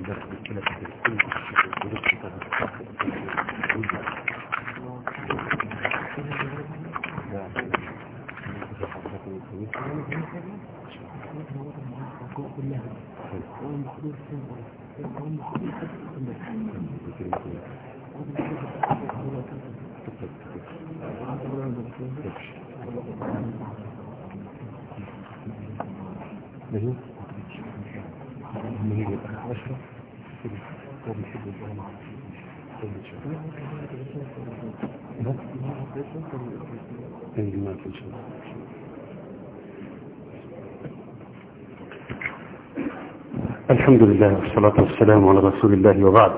الحمد لله والصلاة والسلام على رسول الله وبعد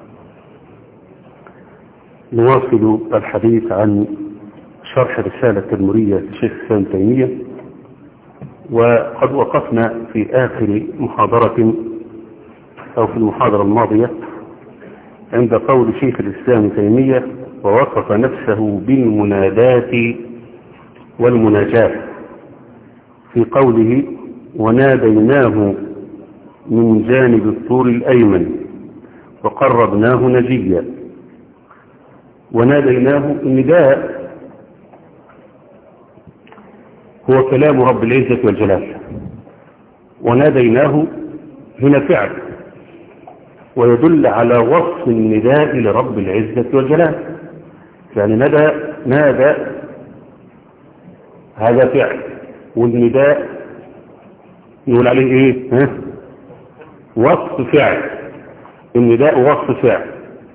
نواصل الحديث عن شرح رسالة تدمرية لشيخ الإسلام تيمية وقد وقفنا في آخر محاضرة أو في المحاضرة الماضية عند قول شيخ الإسلام تيمية ووصف نفسه بالمنادات والمناجاة في قوله وناديناه من جانب الطور الأيمن وقربناه نجيا وناديناه النداء هو كلام رب العزة والجلال وناديناه هنا فعل ويدل على وصف النداء لرب العزة والجلال يعني ندى نادى هذا فعل والنداء يقول عليه ايه ها؟ وصف فعل النداء وصف فعل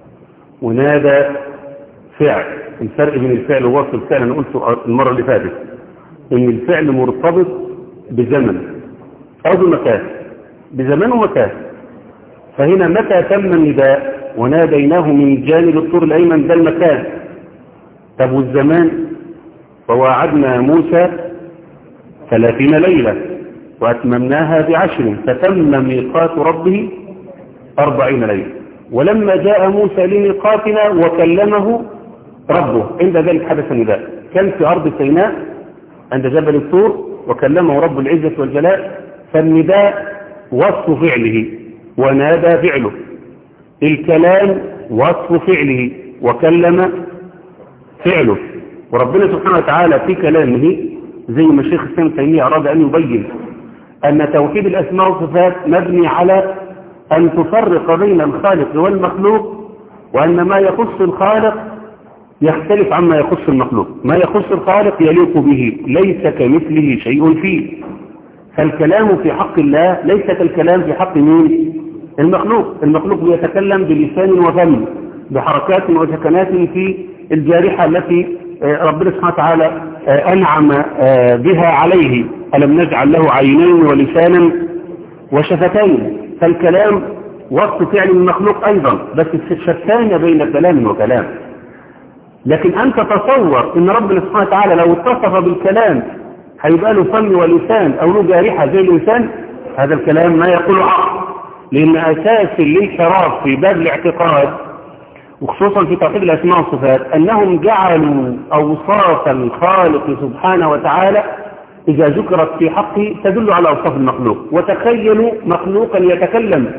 ونادى فعل الفرق بين الفعل ووصف الفعل انا قلته المرة اللي فاتت ان الفعل مرتبط بزمن او بمكان بزمان ومكان فهنا متى تم النداء وناديناه من جانب الطور الايمن ده المكان طب والزمان وواعدنا موسى ثلاثين ليلة وأتممناها بعشر فتم ميقات ربه أربعين ليلة ولما جاء موسى لميقاتنا وكلمه ربه عند ذلك حدث النداء كان في أرض سيناء عند جبل الطور وكلمه رب العزة والجلال فالنداء وصف فعله ونادى فعله الكلام وصف فعله وكلم فعله وربنا سبحانه وتعالى في كلامه زي ما الشيخ السلام تيمية أراد أن يبين أن توحيد الأسماء والصفات مبني على أن تفرق بين الخالق والمخلوق وأن ما يخص الخالق يختلف عما يخص المخلوق ما يخص الخالق يليق به ليس كمثله شيء فيه فالكلام في حق الله ليس كالكلام في حق مين المخلوق المخلوق يتكلم بلسان وفم بحركات وسكنات في الجارحة التي ربنا سبحانه وتعالى أنعم بها عليه ألم نجعل له عينين ولسانا وشفتين فالكلام وصف فعل المخلوق أيضا بس شتان بين كلام وكلام لكن أنت تصور أن ربنا سبحانه وتعالى لو اتصف بالكلام هيبقى له فم ولسان أو له جارحة زي الإنسان هذا الكلام ما يقول عقل لأن أساس الانحراف في باب الاعتقاد وخصوصا في توحيد الأسماء والصفات أنهم جعلوا أوصاف الخالق سبحانه وتعالى إذا ذكرت في حقه تدل على أوصاف المخلوق وتخيلوا مخلوقا يتكلم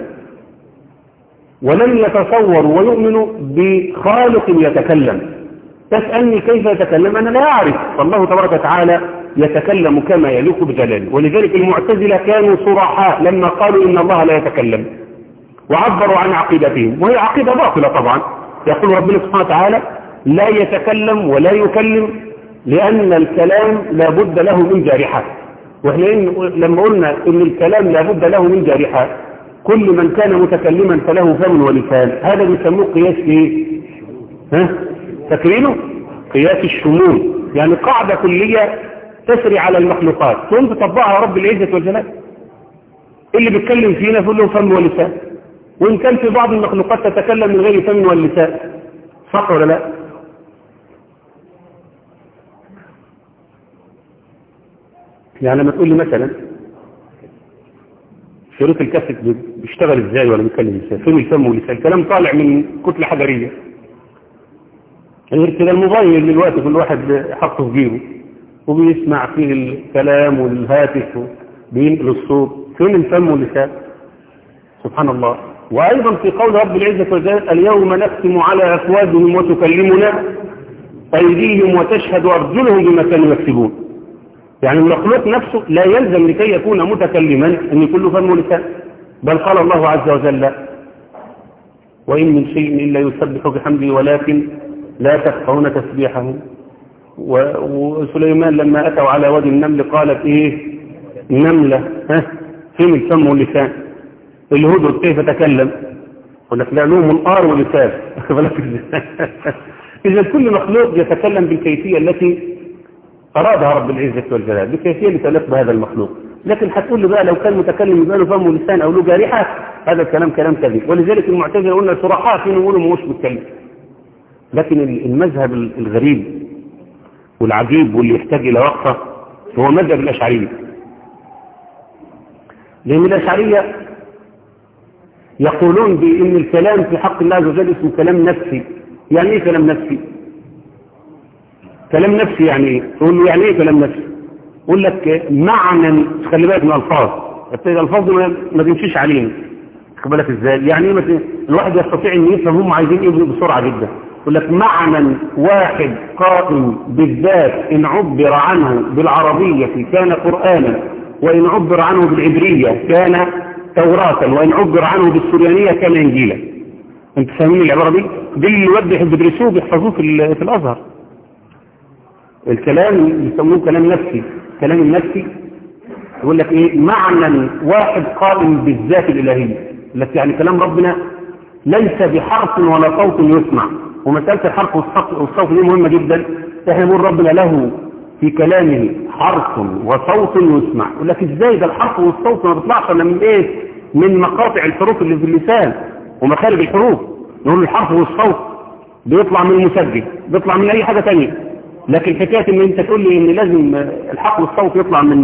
ولم يتصوروا ويؤمنوا بخالق يتكلم تسألني كيف يتكلم أنا لا أعرف فالله تبارك وتعالى يتكلم كما يليق بجلاله ولذلك المعتزلة كانوا صراحاء لما قالوا إن الله لا يتكلم وعبروا عن عقيدتهم وهي عقيدة باطلة طبعا يقول ربنا سبحانه وتعالى لا يتكلم ولا يكلم لأن الكلام لا بد له من جارحة وإحنا لما قلنا إن الكلام لا بد له من جارحة كل من كان متكلما فله فم ولسان هذا بيسموه قياس إيه؟ ها؟ فاكرينه؟ قياس الشمول يعني قاعدة كلية تسري على المخلوقات ثم تطبقها رب العزة والجلال اللي بيتكلم فينا يقول له فم ولسان وإن كان في بعض المخلوقات تتكلم من غير فم واللسان صح ولا لا يعني لما تقول لي مثلا شريط الكاسيت بيشتغل ازاي ولا بيتكلم ازاي فين الفم واللسان الكلام طالع من كتلة حجرية غير كده الموبايل دلوقتي كل واحد حطه في جيبه وبيسمع فيه الكلام والهاتف وبينقل الصوت فين الفم واللسان سبحان الله وأيضا في قول رب العزة والجلال اليوم نختم على أفواههم وتكلمنا أيديهم وتشهد أرجلهم بما كانوا يكسبون يعني المخلوق نفسه لا يلزم لكي يكون متكلما أن يكون له فم ولسان بل قال الله عز وجل وإن من شيء إلا يسبح بحمده ولكن لا تفقهون تسبيحهم وسليمان لما أتوا على وادي النمل قالت إيه نملة ها فين الفم واللسان الهدهد كيف تكلم يقول لك لا له منقار ولسان إذا كل مخلوق يتكلم بالكيفية التي أرادها رب العزة والجلال بالكيفية اللي تلف بهذا المخلوق لكن هتقول له بقى لو كان متكلم يبقى له فم ولسان أو له جارحة هذا الكلام كلام كذب ولذلك المعتزله قلنا صراحة فين يقولوا مش بيتكلم لكن المذهب الغريب والعجيب واللي يحتاج إلى وقفة هو مذهب الأشعرية لأن الأشعرية يقولون بأن الكلام في حق الله عز وجل اسمه كلام نفسي يعني ايه كلام نفسي كلام نفسي يعني ايه تقول له يعني ايه كلام نفسي يقول لك معنى خلي بالك من الالفاظ الالفاظ دي ما تمشيش علينا خلي بالك ازاي يعني ايه مثلا الواحد يستطيع ان يفهم هم عايزين ايه بسرعه جدا يقول لك معنى واحد قائم بالذات ان عبر عنه بالعربيه كان قرانا وان عبر عنه بالعبريه كان توراة وإن عبر عنه بالسريانية كان إنجيلا انت فاهمين العبارة دي دي اللي يوضح بيدرسوه بيحفظوه في, في الأزهر الكلام يسموه كلام نفسي كلام النفسي يقول لك ايه معنى واحد قائم بالذات الإلهية التي يعني كلام ربنا ليس بحرف ولا صوت يسمع ومسألة الحرف والصوت دي مهمة جدا احنا نقول ربنا له في كلامه حرف وصوت يسمع يقول لك ازاي ده الحرف والصوت ما بيطلعش الا من ايه من مقاطع الحروف اللي في اللسان ومخارج الحروف نقول الحرف والصوت بيطلع من المسجل بيطلع من اي حاجة تانية لكن حكاية ان انت تقول لي ان لازم الحرف والصوت يطلع من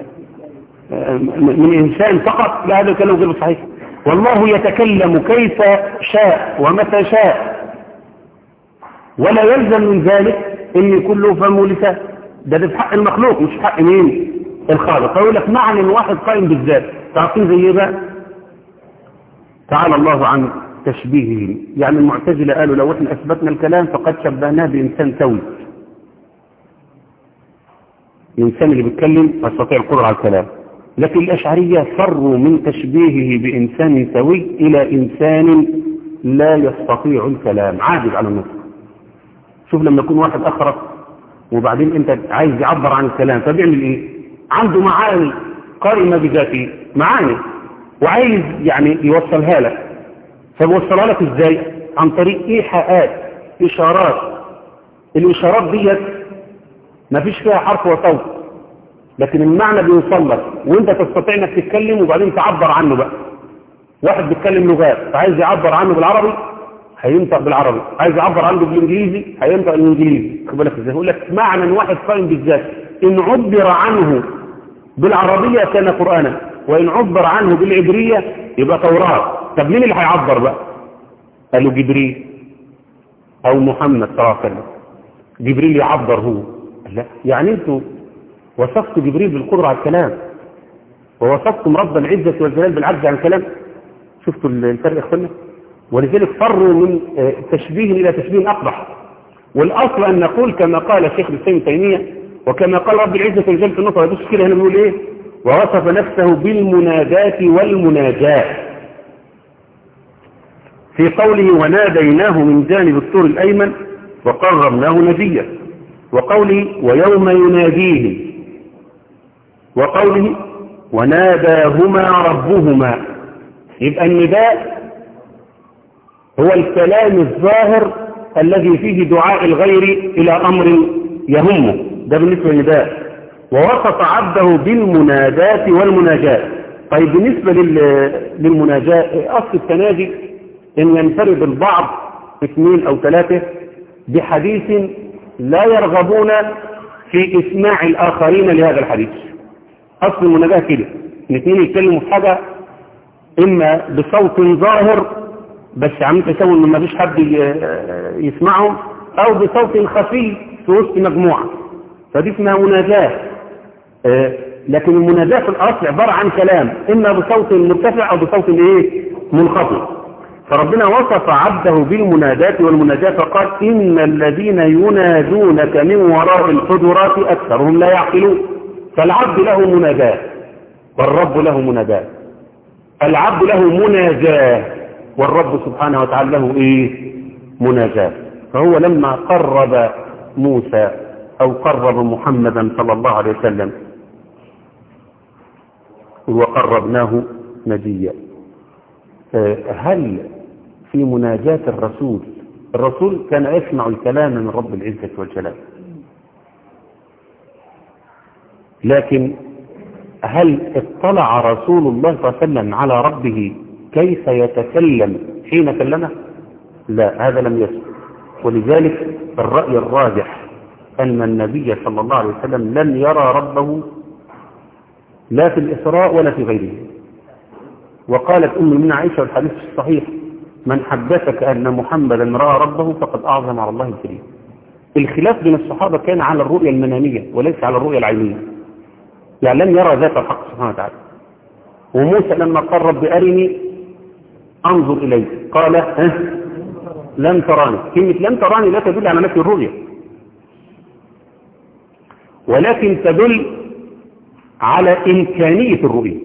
من انسان فقط لا هذا الكلام غير صحيح والله يتكلم كيف شاء ومتى شاء ولا يلزم من ذلك ان يكون له فم ولسان ده ده في حق المخلوق مش في حق مين الخالق فيقول لك معنى واحد قائم بالذات تعرفين زي ايه بقى تعالى الله عن تشبيهه يعني المعتزله قالوا لو احنا اثبتنا الكلام فقد شبهناه بانسان سوي الانسان اللي بيتكلم يستطيع القدره على الكلام لكن الاشعريه فروا من تشبيهه بانسان سوي الى انسان لا يستطيع الكلام عاجز على النطق شوف لما يكون واحد اخرق وبعدين انت عايز يعبر عن الكلام فبيعمل ايه عنده معاني قائمة بذاته معاني وعايز يعني يوصلها لك فبيوصلها لك ازاي عن طريق ايحاءات اشارات الاشارات ديت ما فيش فيها حرف وصوت لكن المعنى بيوصل لك وانت تستطيع انك تتكلم وبعدين تعبر عنه بقى واحد بيتكلم لغات فعايز يعبر عنه بالعربي هينطق بالعربي عايز يعبر عنه بالانجليزي هينطق الانجليزي خد بالك ازاي يقول لك معنى واحد قائم بالذات ان عبر عنه بالعربيه كان قرانا وان عبر عنه بالعبريه يبقى توراه طب مين اللي هيعبر بقى قالوا جبريل او محمد صلى الله عليه وسلم جبريل يعبر هو لا يعني انتوا وصفتوا جبريل بالقدره على الكلام ووصفتم رب العزه والجلال بالعجز عن الكلام شفتوا الفرق يا اخوانا ولذلك فروا من تشبيه إلى تشبيه أقبح والأصل أن نقول كما قال الشيخ الإسلام تيمية وكما قال رب العزة والجل في النصر يدوس كده هنا بيقول إيه ووصف نفسه بالمنادات والمناجاة في قوله وناديناه من جانب الطور الأيمن وقربناه نجيا وقوله ويوم يناديهم وقوله وناداهما ربهما يبقى النداء هو الكلام الظاهر الذي فيه دعاء الغير إلى أمر يهمه ده بالنسبة للنداء ووصف عبده بالمنادات والمناجات طيب بالنسبة للمناجاة أصل التناجي إن ينفرد البعض اثنين أو ثلاثة بحديث لا يرغبون في إسماع الآخرين لهذا الحديث أصل المناجاة كده الاثنين يتكلموا في حاجة إما بصوت ظاهر بس عاملين تسوي ان ما فيش حد يسمعهم او بصوت خفي في وسط مجموعة فدي اسمها مناجاة لكن المناجاة في الاصل عبارة عن كلام اما بصوت مرتفع او بصوت ايه منخفض فربنا وصف عبده بالمنادات والمناجاة فقال إن الذين ينادونك من وراء الحجرات أكثرهم لا يعقلون فالعبد له منادات والرب له منادات العبد له مناجاة والرب سبحانه وتعالى له إيه مناجاة فهو لما قرب موسى أو قرب محمدا صلى الله عليه وسلم وقربناه نجيا هل في مناجاة الرسول الرسول كان يسمع الكلام من رب العزة والجلال لكن هل اطلع رسول الله صلى الله عليه وسلم على ربه كيف يتكلم حين كلمه لا هذا لم يسمع ولذلك الرأي الراجح أن النبي صلى الله عليه وسلم لم يرى ربه لا في الإسراء ولا في غيره وقالت أم من عائشة الحديث الصحيح من حدثك أن محمدا رأى ربه فقد أعظم على الله الكريم الخلاف بين الصحابة كان على الرؤية المنامية وليس على الرؤية العينية يعني لم يرى ذات الحق سبحانه وتعالى وموسى لما قرب بأرني أنظر إليه قال أه لم تراني كلمة لم تراني لا تدل على نفي الرؤية ولكن تدل على إمكانية الرؤية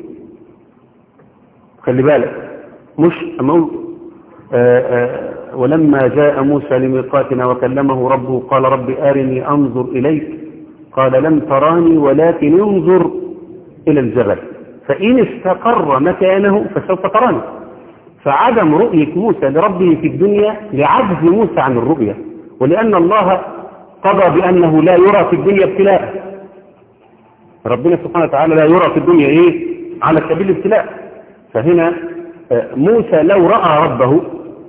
خلي بالك مش أمو آآ آآ ولما جاء موسى لميقاتنا وكلمه ربه قال رب أرني أنظر إليك قال لم تراني ولكن انظر إلى الجبل فإن استقر مكانه فسوف تراني فعدم رؤية موسى لربه في الدنيا لعجز موسى عن الرؤية ولأن الله قضى بأنه لا يرى في الدنيا ابتلاء ربنا سبحانه وتعالى لا يرى في الدنيا إيه على سبيل الابتلاء فهنا موسى لو رأى ربه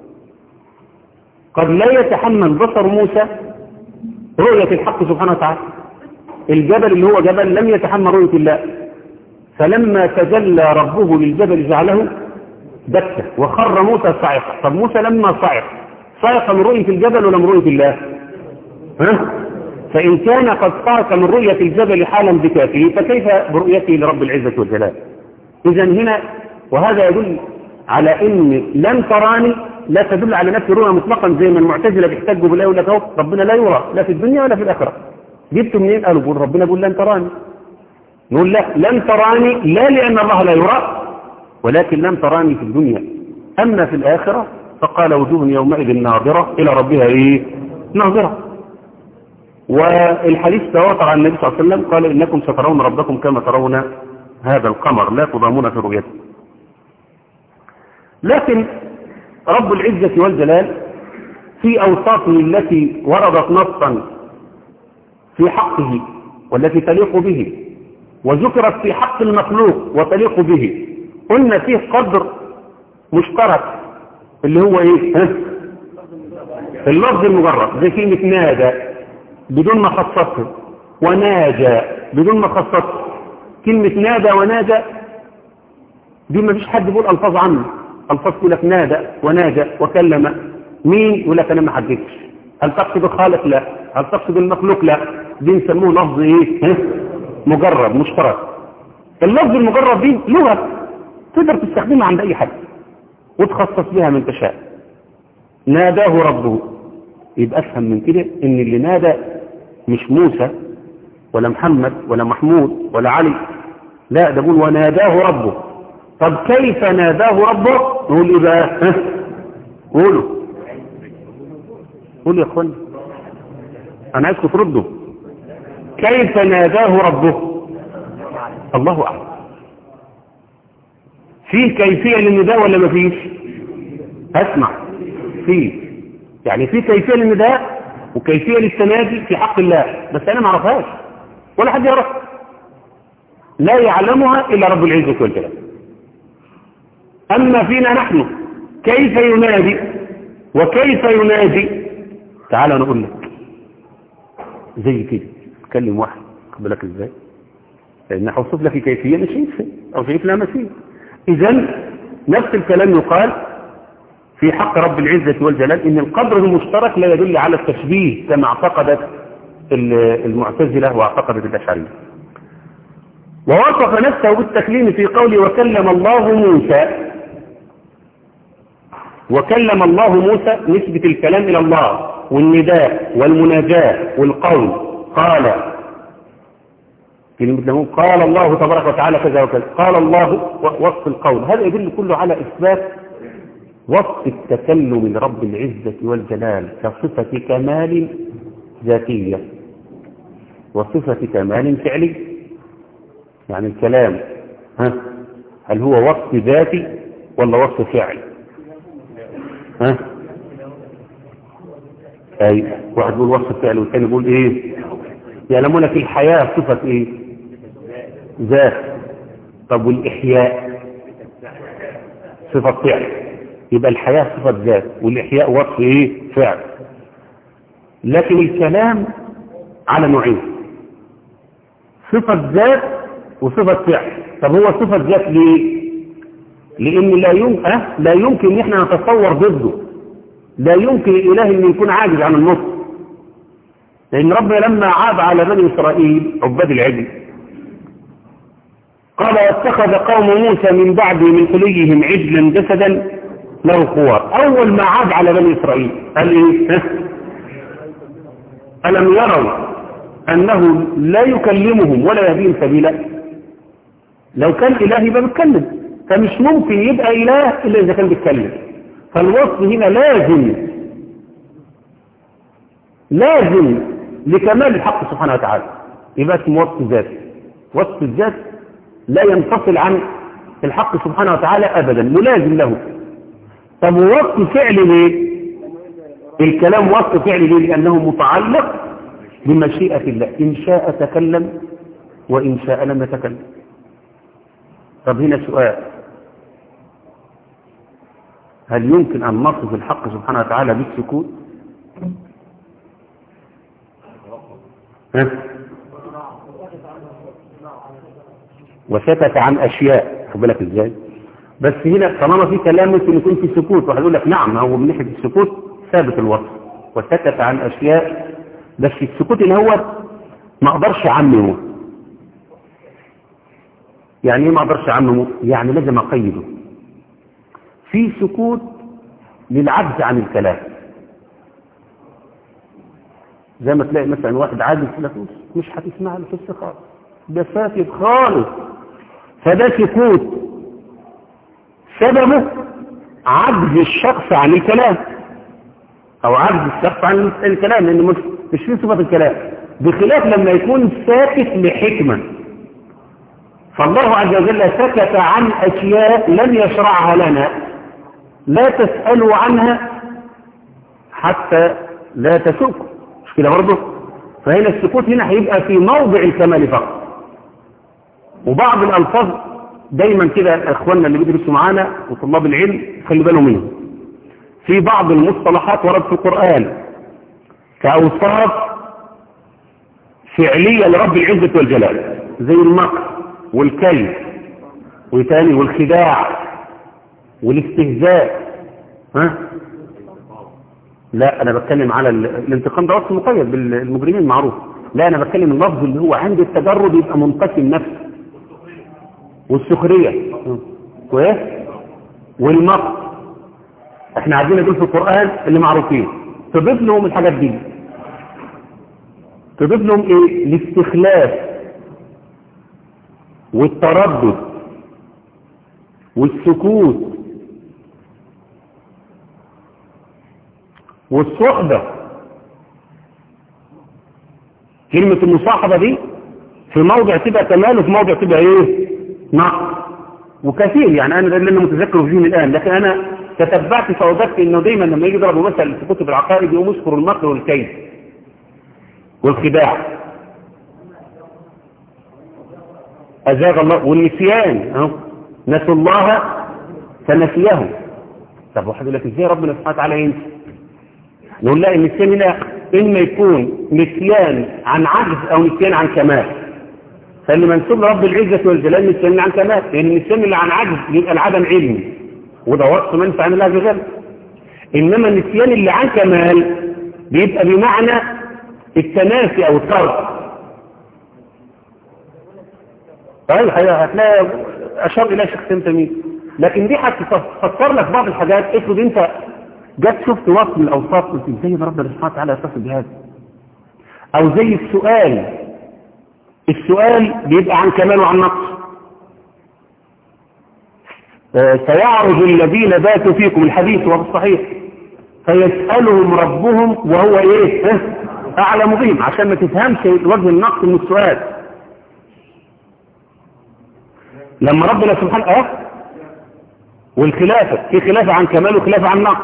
قد لا يتحمل بصر موسى رؤية الحق سبحانه وتعالى الجبل اللي هو جبل لم يتحمل رؤية الله فلما تجلى ربه للجبل جعله دكة وخر موسى صاعقا طب موسى لما صعق صعق من رؤية الجبل ولا من رؤية الله ها؟ فإن كان قد صعق من رؤية الجبل حالا بكافه فكيف برؤيته لرب العزة والجلال إذا هنا وهذا يدل على ان لم تراني لا تدل على نفي الرؤيا مطلقا زي ما المعتزله بيحتجوا بالايه يقول لك اهو ربنا لا يرى لا في الدنيا ولا في الاخره جبتوا منين قالوا بقول ربنا بيقول لن تراني نقول لا لن تراني لا لان الله لا يرى ولكن لم تراني في الدنيا اما في الاخره فقال وجوه يومئذ ناظره الى ربها ايه ناظره والحديث تواتر عن النبي صلى الله عليه وسلم قال انكم سترون ربكم كما ترون هذا القمر لا تضامون في رؤيته لكن رب العزة والجلال في أوصافه التي وردت نصا في حقه والتي تليق به وذكرت في حق المخلوق وتليق به قلنا فيه قدر مشترك اللي هو ايه ها؟ اللفظ المجرد زي كلمة نادى بدون ما خصصه وناجى بدون ما خصصه كلمة نادى وناجى دي ما فيش حد يقول ألفاظ عنه ألفاظ يقول لك نادى وناجى وكلم مين يقول لك أنا ما حددتش هل تقصد الخالق لا هل تقصد المخلوق لا دي نسموه لفظ ايه ها؟ مجرد مشترك اللفظ المجرد دي لغة تقدر تستخدمها عند أي حد وتخصص بها من تشاء ناداه ربه يبقى افهم من كده ان اللي نادى مش موسى ولا محمد ولا محمود ولا علي لا ده بيقول وناداه ربه طب كيف ناداه ربه نقول ايه بقى ها قولوا قولوا يا اخوان انا عايزكم تردوا كيف ناداه ربه الله اعلم في كيفية للنداء ولا ما فيش اسمع في يعني في كيفية للنداء وكيفية للتنادي في حق الله بس انا ما اعرفهاش ولا حد يعرف لا يعلمها الا رب العزة والجلال اما فينا نحن كيف ينادي وكيف ينادي تعال نقول لك زي كده تكلم واحد قبلك ازاي لان هوصف لك كيفية مش شايفها او شايف لها مثيل اذا نفس الكلام يقال في حق رب العزة والجلال ان القدر المشترك لا يدل على التشبيه كما اعتقدت المعتزلة واعتقدت الاشعرية ووصف نفسه بالتكليم في قوله وكلم الله موسى وكلم الله موسى نسبة الكلام إلى الله والنداء والمناجاة والقول قال كلمة له قال الله تبارك وتعالى كذا وكذا قال الله وصف القول هذا يدل كله على إثبات وصف التكلم لرب العزة والجلال كصفة كمال ذاتية وصفة كمال فعلي يعني الكلام ها هل هو وصف ذاتي ولا وصف فعل ها اي واحد يقول وصف فعل والثاني يقول ايه يعلمون في الحياة صفة ايه ذات طب والاحياء صفة فعل يبقى الحياة صفة ذات والاحياء وصف ايه فعل لكن الكلام على نوعين صفة ذات وصفة فعل طب هو صفة ذات ليه لان لا يمكن أه؟ لا يمكن ان احنا نتصور ضده لا يمكن الاله ان يكون عاجز عن النص لان ربنا لما عاب على بني اسرائيل عباد العجل قال واتخذ قوم موسى من بعد من حليهم عجلا جسدا له خوار اول ما عاب على بني اسرائيل قال ايه الم يروا انه لا يكلمهم ولا يهديهم سبيلا لو كان اله يبقى بيتكلم فمش ممكن يبقى اله الا اذا كان بيتكلم فالوصف هنا لازم لازم لكمال الحق سبحانه وتعالى يبقى اسمه وصف ذات وصف الذات لا ينفصل عن الحق سبحانه وتعالى ابدا ملازم له طب وصف فعل ليه الكلام وصف فعل ليه لانه متعلق بمشيئة الله ان شاء تكلم وان شاء لم يتكلم طب هنا سؤال هل يمكن أن نصف الحق سبحانه وتعالى بالسكوت ها؟ وسكت عن أشياء خد بالك إزاي بس هنا طالما في كلام ممكن يكون في سكوت واحد يقول لك نعم هو من ناحية السكوت ثابت الوصف وسكت عن أشياء بس السكوت اللي هو ما أقدرش أعممه يعني ايه ما أقدرش أعممه يعني لازم أقيده في سكوت للعجز عن الكلام زي ما تلاقي مثلا واحد عاجز لك مش هتسمع له في خالص ده ساكت خالص فده سكوت سببه عجز الشخص عن الكلام او عجز الشخص عن الكلام لان مش مش في صفه الكلام بخلاف لما يكون ساكت لحكمه فالله عز وجل سكت عن اشياء لم يشرعها لنا لا تسألوا عنها حتى لا تسوكوا مش كده برضه فهنا السكوت هنا هيبقى في موضع الكمال فقط وبعض الألفاظ دايما كده اخواننا اللي بيدرسوا معانا وطلاب العلم خلي بالهم منه في بعض المصطلحات ورد في القرآن كأوصاف فعلية لرب العزة والجلال زي المكر والكيد وثاني والخداع والاستهزاء ها لا انا بتكلم على الانتقام ده وصف مقيد بالمجرمين معروف لا انا بتكلم اللفظ اللي هو عند التجرد يبقى منقسم نفسه والسخرية كويس والمقت احنا عايزين دول في القرآن اللي معروفين تضيف لهم الحاجات دي تضيف لهم ايه الاستخلاف والتردد والسكوت والصحبة كلمة المصاحبة دي في موضع تبقى كمال وفي موضع تبقى ايه نقص وكثير يعني انا ده اللي انا متذكره فيه الان لكن انا تتبعت فوجدت انه دايما لما يجي يضربوا مثل في كتب العقائد يقوم يذكر المكر والكيد والخداع ازاغ الله والنسيان اهو نسوا الله فنسيهم طب واحد يقول لك ازاي ربنا سبحانه وتعالى ينسى نقول لا النسيان هنا اما يكون نسيان عن عجز او نسيان عن كمال فاللي منسوب لرب العزة والجلال نسيان عن كمال لان النسيان اللي عن عجز يبقى العدم علمي وده وصف منفع عن الله عز وجل انما النسيان اللي عن كمال بيبقى بمعنى التناسي او الترك طيب هتلاقي اشار الى شخصين تميز لكن دي هتفسر لك بعض الحاجات افرض انت جت شفت وصف من الاوصاف قلت ازاي ربنا سبحانه وتعالى يتصل بهذا او زي السؤال السؤال بيبقى عن كمال وعن نقص سيعرض الذين باتوا فيكم الحديث وهو الصحيح فيسألهم ربهم وهو ايه اعلم بهم عشان ما تفهمش وجه النقص من السؤال لما ربنا سبحانه اه والخلافة في خلافة عن كمال وخلافة عن نقص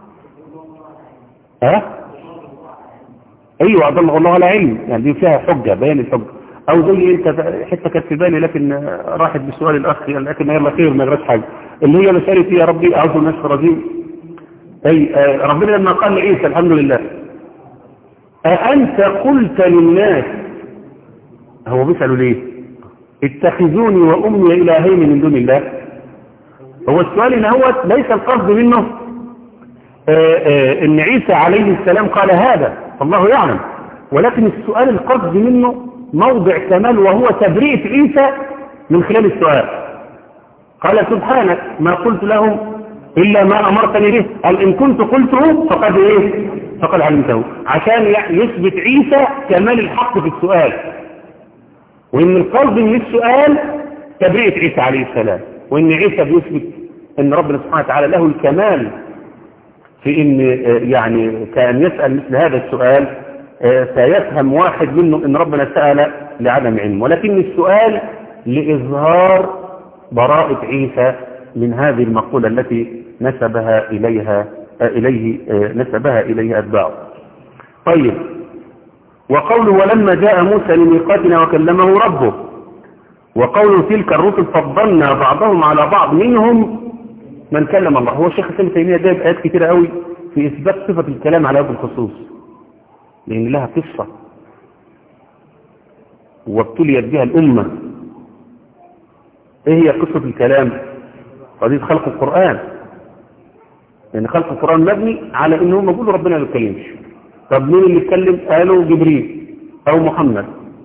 اه ايوه اضل الله على علم يعني دي فيها حجة بيان الحجة او زي انت حته كانت في بالي لكن راحت بسؤال الاخ لكن يلا خير ما يغرش حاجه اللي هي مساله يا ربي اعوذ بالله من الرجيم اي آه ربنا لما قال لعيسى الحمد لله أأنت قلت للناس هو بيسألوا ليه اتخذوني وأمي إلهين من دون الله هو السؤال ان هو ليس القصد منه آآ آآ ان عيسى عليه السلام قال هذا فالله يعلم ولكن السؤال القصد منه موضع كمال وهو تبرئة عيسى من خلال السؤال قال سبحانك ما قلت لهم إلا ما أمرتني به قال إن كنت قلته فقد إيه فقد علمته عشان يثبت عيسى كمال الحق في السؤال وإن القصد من السؤال تبرئة عيسى عليه السلام وإن عيسى بيثبت أن ربنا سبحانه وتعالى له الكمال في إن يعني كان يسأل مثل هذا السؤال سيفهم واحد منهم ان ربنا سأل لعدم علم ولكن السؤال لإظهار براءة عيسى من هذه المقولة التي نسبها إليها إليه نسبها إليه أتباعه طيب وقوله ولما جاء موسى لميقاتنا وكلمه ربه وقوله تلك الرسل فضلنا بعضهم على بعض منهم من كلم الله هو الشيخ سلم تيمية جايب آيات كتيرة قوي في إثبات صفة الكلام على وجه الخصوص لأن لها قصة وابتليت بها الأمة ايه هي قصة الكلام قضية خلق القرآن لأن خلق القرآن مبني على إن هم بيقولوا ربنا ما بيتكلمش طب مين اللي اتكلم قالوا جبريل أو محمد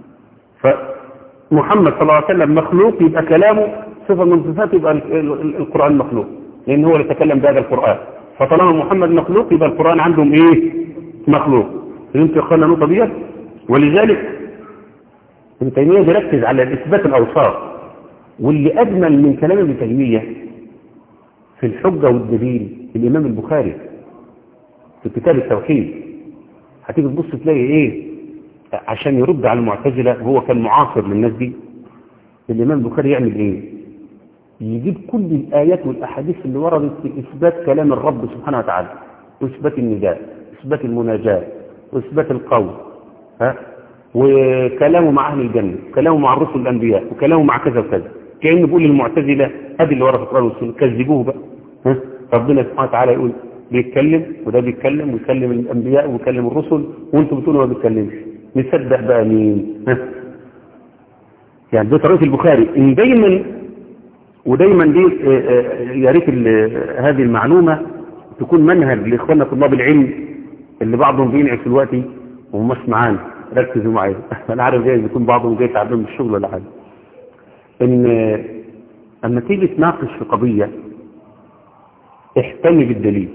فمحمد صلى الله عليه وسلم مخلوق يبقى كلامه صفة من صفاته يبقى القرآن مخلوق لأن هو اللي تكلم بهذا القرآن فطالما محمد مخلوق يبقى القرآن عندهم إيه مخلوق فهمت يا اخوانا النقطه ديت ولذلك ابن تيميه بيركز على اثبات الاوصاف واللي اجمل من كلام ابن تيميه في الحجه والدليل الامام البخاري في كتاب التوحيد هتيجي تبص تلاقي ايه عشان يرد على المعتزله هو كان معاصر للناس دي الامام البخاري يعمل ايه يجيب كل الايات والاحاديث اللي وردت في اثبات كلام الرب سبحانه وتعالى واثبات النداء اثبات المناجاه واثبات القول ها وكلامه مع اهل الجنه وكلامه مع الرسل الانبياء وكلامه مع كذا وكذا كانه بيقول للمعتزله ادي اللي ورا في القران والسنه كذبوه بقى ها ربنا سبحانه وتعالى يقول بيتكلم وده بيتكلم ويكلم الانبياء ويكلم الرسل وانتم بتقولوا ما بيتكلمش نصدق بقى مين ها يعني ده طريقه البخاري ان دايما ودايما دي يا ريت هذه المعلومه تكون منهج لاخواننا طلاب العلم اللي بعضهم بينعس دلوقتي ومش معانا ركزوا معايا انا عارف جايز يكون بعضهم جاي تعبان من الشغل ولا حاجه ان اما تيجي تناقش في قضيه احتمي بالدليل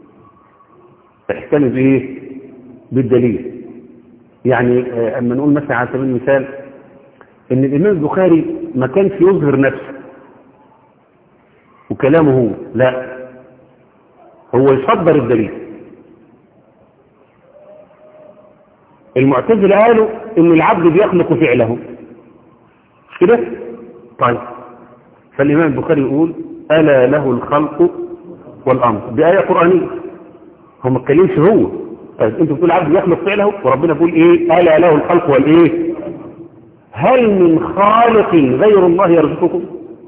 احتمي بايه بالدليل يعني اما نقول مثلا على سبيل المثال ان الامام البخاري ما كانش يظهر نفسه وكلامه هو لا هو يصدر الدليل المعتزله قالوا ان العبد بيخلق فعله كده طيب فالامام البخاري يقول الا له الخلق والامر دي ايه قرانيه هو ما اتكلمش هو طيب انتوا بتقول العبد يخلق فعله وربنا بيقول ايه الا له الخلق والايه هل من خالق غير الله يرزقكم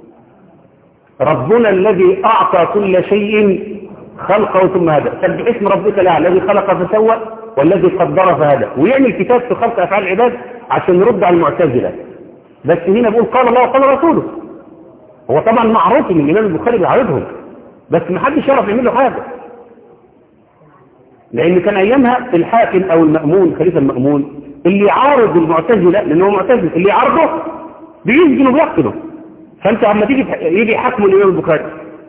ربنا الذي اعطى كل شيء خلقه ثم هدى سبح اسم ربك الاعلى الذي خلق فسوى والذي قدر فهدى ويعمل كتاب في خلق افعال العباد عشان يرد على المعتزله بس هنا بيقول قال الله وقال رسوله هو طبعا معروف ان الامام البخاري بيعارضهم بس ما حدش يعرف يعمل له حاجه لان كان ايامها الحاكم او المامون خليفه المامون اللي يعارض المعتزله لان هو معتزل اللي يعارضه بيسجن وبيقتله فانت عما تيجي يجي يحاكموا الامام البخاري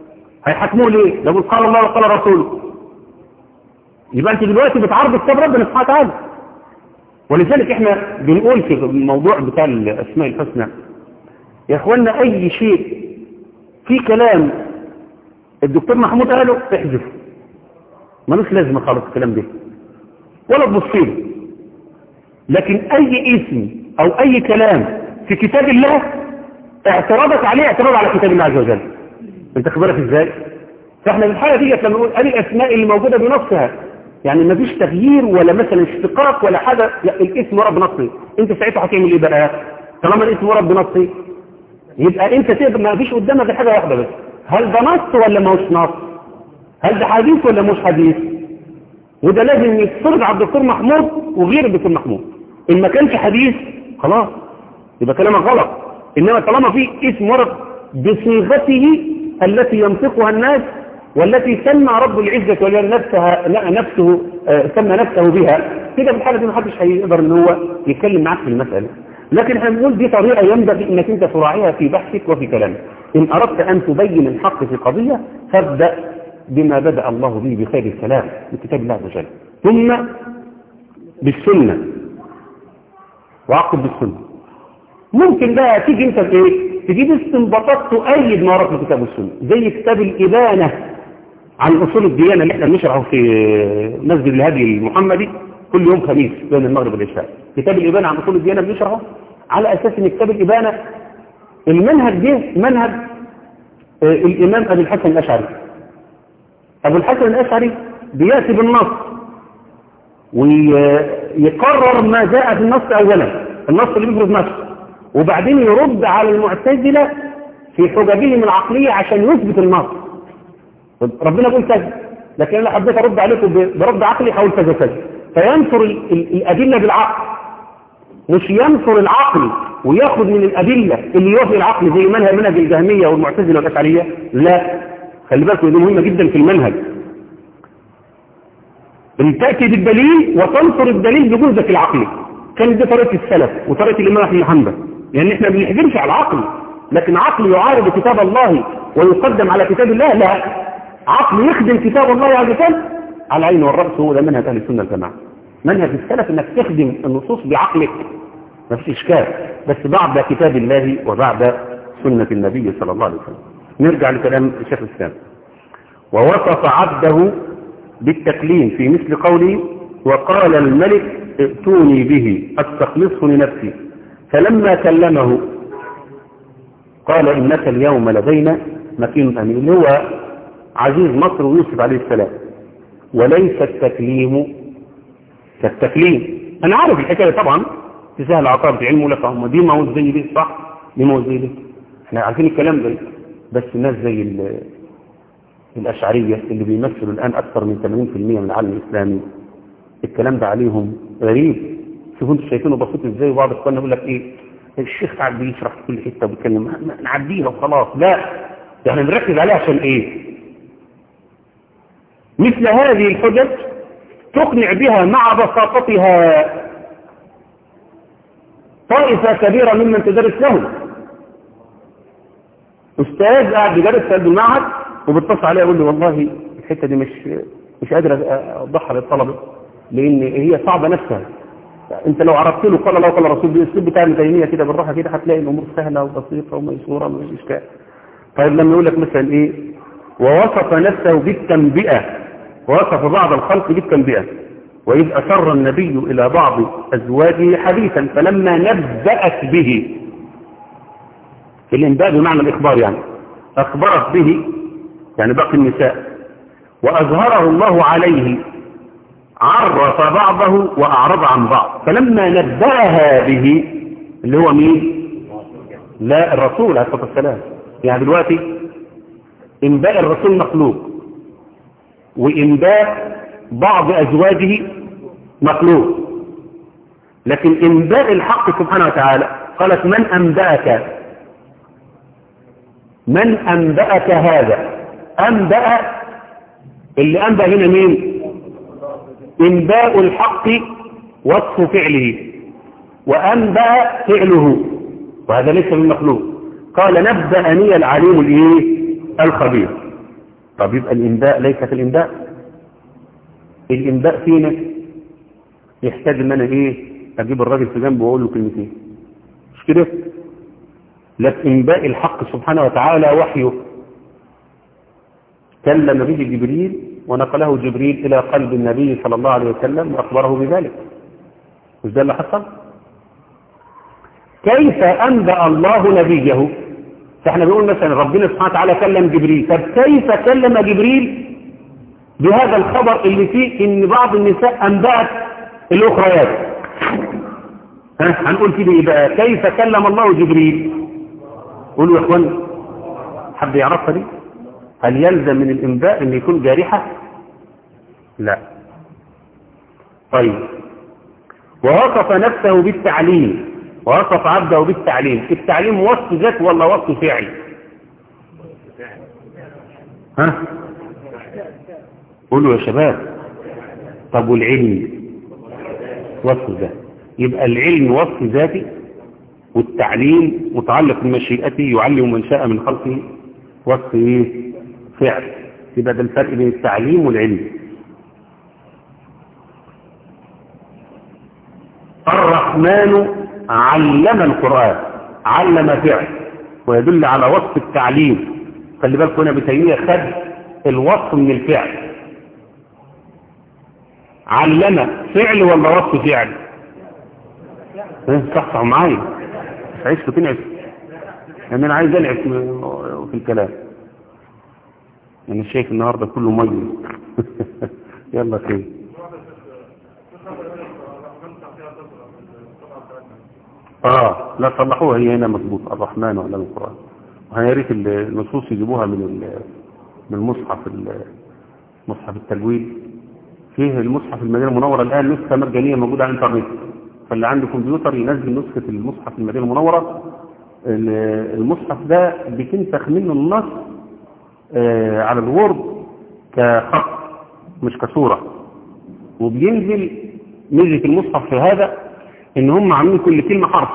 هيحكموه ليه ده يقول قال الله وقال رسوله يبقى انت دلوقتي بتعرض كتاب ربنا سبحانه وتعالى ولذلك احنا بنقول في الموضوع بتاع الاسماء الحسنى يا اخوانا اي شيء في كلام الدكتور محمود قاله احذفه ملوش لازمه خالص الكلام ده ولا تبصيله لكن اي اسم او اي كلام في كتاب الله اعتراضك عليه اعتراض على كتاب الله عز وجل انت خبرك ازاي فاحنا في الحاله دي لما نقول ادي الاسماء اللي موجوده بنفسها يعني ما فيش تغيير ولا مثلا اشتقاق ولا حاجه الاسم ورا بنصي انت ساعتها هتعمل ايه بقى طالما الاسم ورا بنصي يبقى انت تقدر ما فيش قدامك غير حاجه واحده بس هل ده نص ولا ما هوش نص هل ده حديث ولا مش حديث وده لازم يتفرض على الدكتور محمود وغير الدكتور محمود ان ما كانش حديث خلاص يبقى كلامك غلط انما طالما في اسم ورد بصيغته التي ينطقها الناس والتي سمى رب العزة والجلال نفسها لا نفسه آه سمى نفسه بها كده في الحالة دي محدش هيقدر ان هو يتكلم معاك في المسألة لكن احنا بنقول دي طريقة ينبغي انك انت تراعيها في بحثك وفي كلامك ان اردت ان تبين الحق في قضية فابدأ بما بدأ الله به بخير الكلام من كتاب الله عز وجل ثم بالسنة وعقب بالسنة ممكن بقى تيجي انت بايه تجيب استنباطات تؤيد ما ورد في الكتاب والسنة زي كتاب الإبانة عن أصول الديانة اللي احنا بنشرحه في مسجد الهدي المحمدي كل يوم خميس بين المغرب والعشاء كتاب الإبانة عن أصول الديانة بنشرحه على أساس ان كتاب الإبانة المنهج ده منهج آه الإمام أبي الحسن الأشعري أبو الحسن الأشعري بيأتي بالنص ويقرر ما جاء في النص أولا النص اللي بيفرض نفسه وبعدين يرد على المعتزلة في حججهم العقلية عشان يثبت النص ربنا يقول كذا لكن انا حبيت ارد عليكم برد عقلي حول كذا كذا فينصر الادله بالعقل مش ينصر العقل وياخد من الادله اللي يوافق العقل زي منهج منهج الجهميه والمعتزله والاشعريه لا خلي بالكم دي مهمه جدا في المنهج تاتي بالدليل وتنصر الدليل بجهدك العقلي كانت دي طريقه السلف وطريقه الامام احمد حنبل لان احنا ما بنحجمش على العقل لكن عقل يعارض كتاب الله ويقدم على كتاب الله لا عقل يخدم كتاب الله عز وجل على العين والرأس هو ده منهج اهل السنه والجماعه منهج السلف انك تخدم النصوص بعقلك ما فيش اشكال بس بعد كتاب الله وبعد سنه النبي صلى الله عليه وسلم نرجع لكلام الشيخ الاسلام ووصف عبده بالتكليم في مثل قوله وقال الملك ائتوني به استخلصه لنفسي فلما كلمه قال إنك اليوم لدينا مكين أمين اللي هو عزيز مصر ويوسف عليه السلام وليس التكليم كالتكليم أنا عارف الحكاية طبعا تسهل عقاب علمه لك هم دي ما هو زي دي صح دي ما هو زي دي احنا عارفين الكلام ده بس الناس زي الأشعرية اللي بيمثلوا الآن أكثر من 80% من العالم الإسلامي الكلام ده عليهم غريب شوفوا انتوا شايفينه بسيط ازاي وبعض اخواننا يقول لك ايه الشيخ قاعد بيشرح في كل حته وبيتكلم نعديها وخلاص لا احنا نركز عليها عشان ايه مثل هذه الحجج تقنع بها مع بساطتها طائفة كبيرة ممن تدرس لهم أستاذ قاعد بيدرس في المعهد وبتصل عليه يقول لي والله الحتة دي مش مش قادر أوضحها للطلبة لأن هي صعبة نفسها انت لو عرفت له قال الله وقال الرسول بالاسلوب بتاع المتيميه كده بالراحه كده هتلاقي الامور سهله وبسيطه وميسوره ومش اشكال طيب لما يقول لك مثلا ايه ووصف نفسه بالتنبئه ووصف بعض الخلق بالتنبئه واذ اسر النبي الى بعض ازواجه حديثا فلما نبأت به الانباء بمعنى الاخبار يعني اخبرت به يعني باقي النساء واظهره الله عليه عرف بعضه وأعرض عن بعض فلما نبأها به اللي هو مين لا الرسول عليه الصلاة والسلام يعني دلوقتي إنباء الرسول مخلوق وإنباء بعض أزواجه مخلوق لكن إنباء الحق سبحانه وتعالى قالت من أنبأك من أنبأك هذا أنبأ اللي أنبأ هنا مين إنباء الحق وصف فعله وأنبأ فعله وهذا ليس من مخلوق قال نبأني العليم الايه الخبير طب يبقى الإنباء ليس في الإنباء الإنباء فينا يحتاج ان انا ايه اجيب الراجل في جنبه واقول له كلمتين مش كده لكن انباء الحق سبحانه وتعالى وحيه كلم به جبريل ونقله جبريل الى قلب النبي صلى الله عليه وسلم واخبره بذلك مش ده اللي حصل كيف انبأ الله نبيه فاحنا بنقول مثلا ربنا سبحانه وتعالى كلم جبريل طب كيف كلم جبريل بهذا الخبر اللي فيه ان بعض النساء انبأت الاخريات ها هنقول كده ايه بقى كيف كلم الله جبريل قولوا يا اخوان حد يعرفها دي هل يلزم من الانباء ان يكون جارحة لا طيب ووصف نفسه بالتعليم ووصف عبده بالتعليم التعليم وصف ذات ولا وصف فعل ها قولوا يا شباب طب والعلم وصف ذاتي يبقى العلم وصف ذاتي والتعليم متعلق بمشيئته يعلم من شاء من خلقه وصف ايه فعل يبقى ده الفرق بين التعليم والعلم الرحمن علم القرآن علم فعل ويدل على وصف التعليم خلي بالكم هنا بتيمية خد الوصف من الفعل علم فعل ولا وصف فعل صح صح معايا مش عايز تنعس يعني انا عايز انعس في الكلام انا شايف النهارده كله ميه يلا خير اه لا صلحوها هي هنا مظبوط الرحمن وعلم القران ويا ريت النصوص يجيبوها من من المصحف مصحف التجويد فيه المصحف المدينة المنورة الآن نسخة مجانية موجودة على الإنترنت فاللي عنده كمبيوتر ينزل نسخة المصحف المدينة المنورة المصحف ده بتنسخ منه النص على الوورد كخط مش كصورة وبينزل ميزة المصحف في هذا ان هم عاملين كل كلمة حرف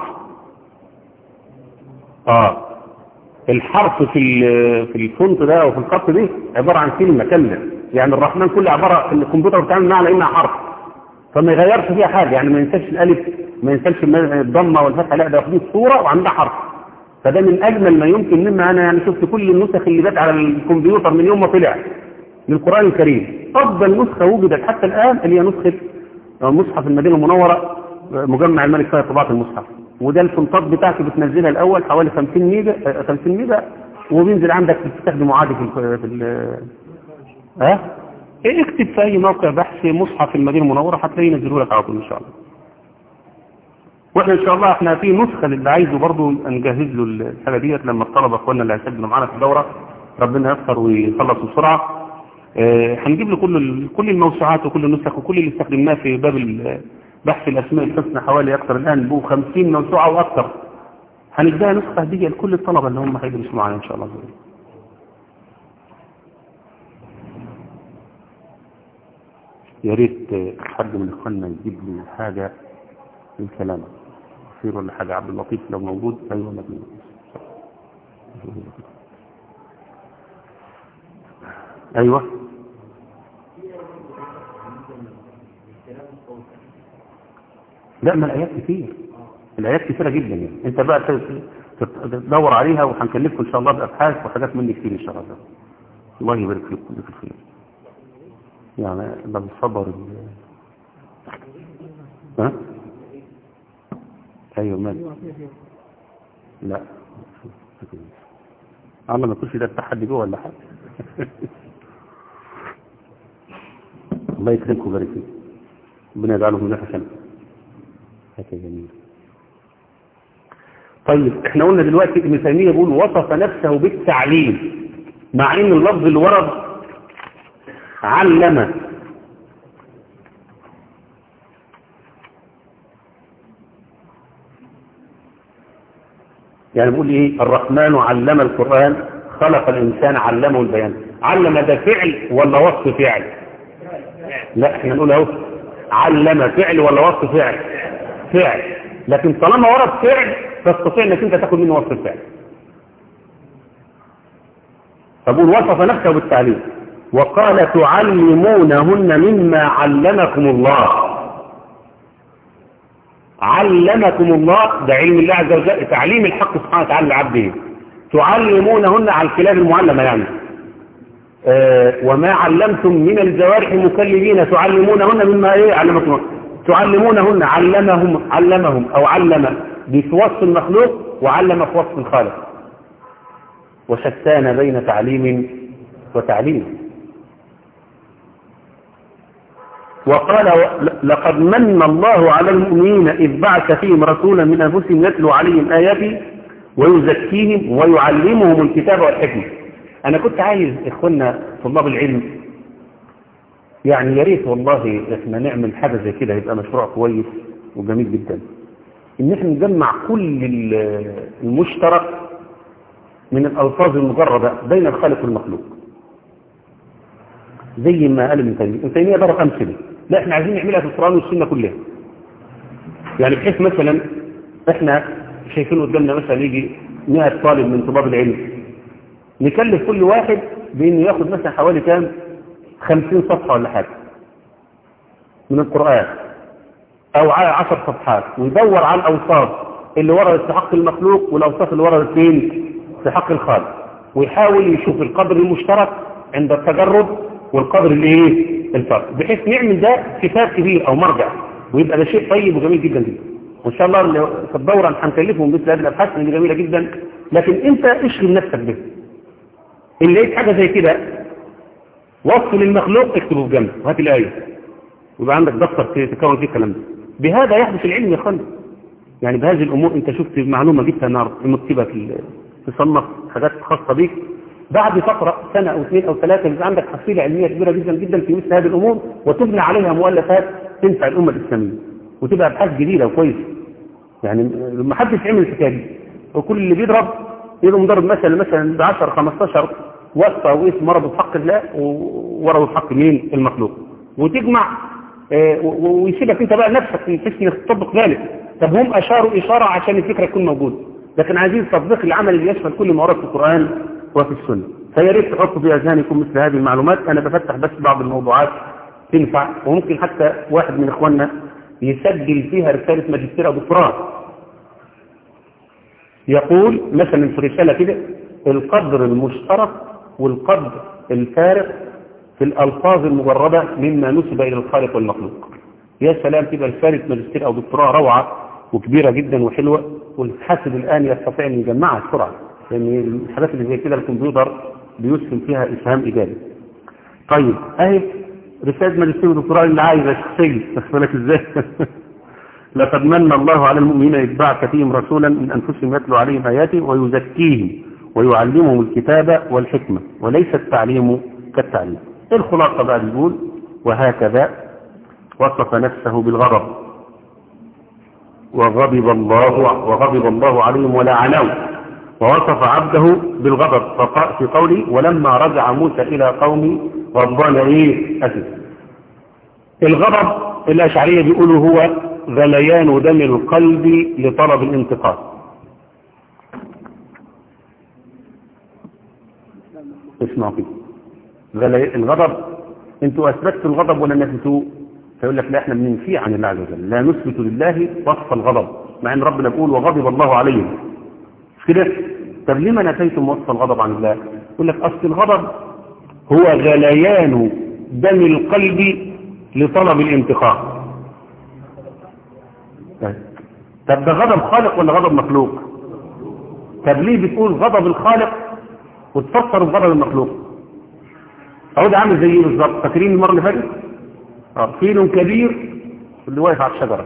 اه الحرف في في الفونت ده او في الخط ده عبارة عن كلمة كاملة يعني الرحمن كله عبارة ان الكمبيوتر بتعمل معها على انها حرف فما يغيرش فيها حاجة يعني ما ينساش الالف ما ينساش الضمة والفتحة لا ده واخدين صورة وعندها حرف فده من اجمل ما يمكن مما انا يعني شفت كل النسخ اللي جت على الكمبيوتر من يوم ما طلع للقرآن الكريم افضل نسخة وجدت حتى الان اللي هي نسخة مصحف المدينة المنورة مجمع الملك فيها طباعة المصحف وده الفنطات بتاعته بتنزلها الاول حوالي 50 ميجا 50 ميجا وبينزل عندك تستخدمه عادي في ال في ال ها إيه اكتب في اي موقع بحث مصحف المدينة المنورة هتلاقيه ينزلوا لك على طول ان شاء الله واحنا ان شاء الله احنا في نسخة اللي عايزه برضه نجهز له الحاجة ديت لما الطلبة اخواننا اللي هيسجلوا معانا في الدورة ربنا ييسر ويخلص بسرعة اه هنجيب له كل كل الموسوعات وكل النسخ وكل اللي استخدمناه في باب بحث الاسماء الحسنى حوالي اكثر الان بو 50 موسوعة واكثر هنديها نسخة دي لكل الطلبة اللي هم هيدرسوا معانا ان شاء الله يا ريت حد من اخواننا يجيب لي حاجة للكلام خير ولا حاجة عبد اللطيف لو موجود ايوه ولا ايوه لا ما الايات كتير الايات كتيره جدا يعني انت بقى تدور عليها وهنكلفكم ان شاء الله بابحاث وحاجات مني كتير ان شاء الله الله يبارك فيكم في الخير يعني بالصبر ها ايوه مال لا الله ما يكونش ده التحدي جوه ولا حاجه الله يكرمكم ويبارك فيكم ربنا يجعله من حسنه حاجه جميله طيب احنا قلنا دلوقتي ابن تيميه بيقول وصف نفسه بالتعليم مع ان اللفظ اللي ورد علم يعني بيقول ايه الرحمن علم القرآن خلق الإنسان علمه البيان علم ده فعل ولا وصف فعل لا احنا نقول اهو علم فعل ولا وصف فعل فعل لكن طالما ورد فعل تستطيع انك انت تاخد منه وصف فعل أقول وصف نفسه بالتعليم وقال تعلمونهن مما علمكم الله علمكم الله ده علم الله عز وجل تعليم الحق سبحانه وتعالى لعبده تعلمونهن على الكلاب المعلمة يعني آه وما علمتم من الجوارح مكلبين تعلمونهن مما ايه علمكم تعلمونهن علمهم علمهم او علم في وصف المخلوق وعلم في وصف الخالق وشتان بين تعليم وتعليم وقال لقد من الله على المؤمنين إذ بعث فيهم رسولا من أنفسهم يتلو عليهم آياته ويزكيهم ويعلمهم الكتاب والحكمة أنا كنت عايز إخواننا طلاب العلم يعني يا ريت والله إحنا نعمل حاجة زي كده يبقى مشروع كويس وجميل جدا إن إحنا نجمع كل المشترك من الألفاظ المجردة بين الخالق والمخلوق زي ما قال ابن تيمية ابن تيمية ضرب أمثلة لا احنا عايزين نعملها في القرآن والسنة كلها يعني بحيث مثلا احنا شايفين قدامنا مثلا يجي 100 طالب من طلاب العلم نكلف كل واحد بانه ياخد مثلا حوالي كام 50 صفحة ولا حاجة من القرآن او 10 صفحات ويدور على الاوصاف اللي وردت في حق المخلوق والاوصاف اللي وردت فين في حق الخالق ويحاول يشوف القدر المشترك عند التجرد والقدر الايه الفرق بحيث نعمل ده كتاب كبير او مرجع ويبقى ده شيء طيب وجميل جدا جدا وان شاء الله في الدوره هنكلفهم مثل هذه الابحاث اللي جميله جدا لكن انت اشغل نفسك به ان لقيت حاجه زي كده وصف للمخلوق اكتبه في جنب وهات الايه ويبقى عندك دفتر تكون فيه الكلام ده بهذا يحدث العلم يا اخوان يعني بهذه الامور انت شفت معلومه جبتها النهارده مكتبه في تصنف حاجات خاصه بيك بعد فترة سنة أو اثنين أو ثلاثة يبقى عندك حصيلة علمية كبيرة جدا جدا في مثل هذه الأمور وتبنى عليها مؤلفات تنفع الأمة الإسلامية وتبقى أبحاث جديدة وكويسة يعني ما حدش عمل الحكاية دي وكل اللي بيضرب يبقى مضرب مثلا مثلا ب 10 15 وصفة أو اسم مرض في حق الله وورد في حق مين المخلوق وتجمع اه ويسيبك انت بقى نفسك تحس انك تطبق ذلك طب هم اشاروا اشاره عشان الفكره تكون موجوده لكن عايزين تطبيق العمل اللي يشمل كل ما ورد في القران وفي السنة فيا ريت تحطوا في أذهانكم مثل هذه المعلومات أنا بفتح بس بعض الموضوعات تنفع وممكن حتى واحد من إخواننا يسجل فيها رسالة ماجستير أو دكتوراه يقول مثلا في رسالة كده القدر المشترك والقدر الفارق في الألفاظ المجردة مما نسب إلى الخالق والمخلوق يا سلام تبقى رسالة ماجستير أو دكتوراه روعة وكبيرة جدا وحلوة والحاسب الآن يستطيع أن يجمعها بسرعة لأن الحاجات اللي زي كده الكمبيوتر بيسهم فيها إسهام إيجابي طيب أهي رسالة ماجستير ودكتوراه اللي عايزة شخصية بالك إزاي لقد من الله على المؤمنين إذ بعث فيهم رسولا من أنفسهم يتلو عليهم آياته ويزكيهم ويعلمهم الكتاب والحكمة وليس التعليم كالتعليم الخلاصة بقى بيقول وهكذا وصف نفسه بالغضب وغضب الله وغضب الله عليهم ولعنهم ووصف عبده بالغضب في قوله ولما رجع موسى إلى قومه غضبان إيه أسف الغضب الأشعرية بيقولوا هو غليان دم القلب لطلب الانتقام اسمعوا كده الغضب انتوا اثبتوا الغضب ولا نفيتوه فيقول لك لا احنا بننفيه عن الله عز وجل لا نثبت لله وصف الغضب مع ان ربنا بيقول وغضب الله عليهم مش كده طب لما نفيتم وصف الغضب عن الله يقول لك اصل الغضب هو غليان دم القلب لطلب الانتقام طب ده غضب خالق ولا غضب مخلوق طب ليه بتقول غضب الخالق وتفسر بغضب المخلوق اهو ده عامل زي ايه بالظبط فاكرين المره اللي فاتت اه فيل كبير اللي واقف على الشجره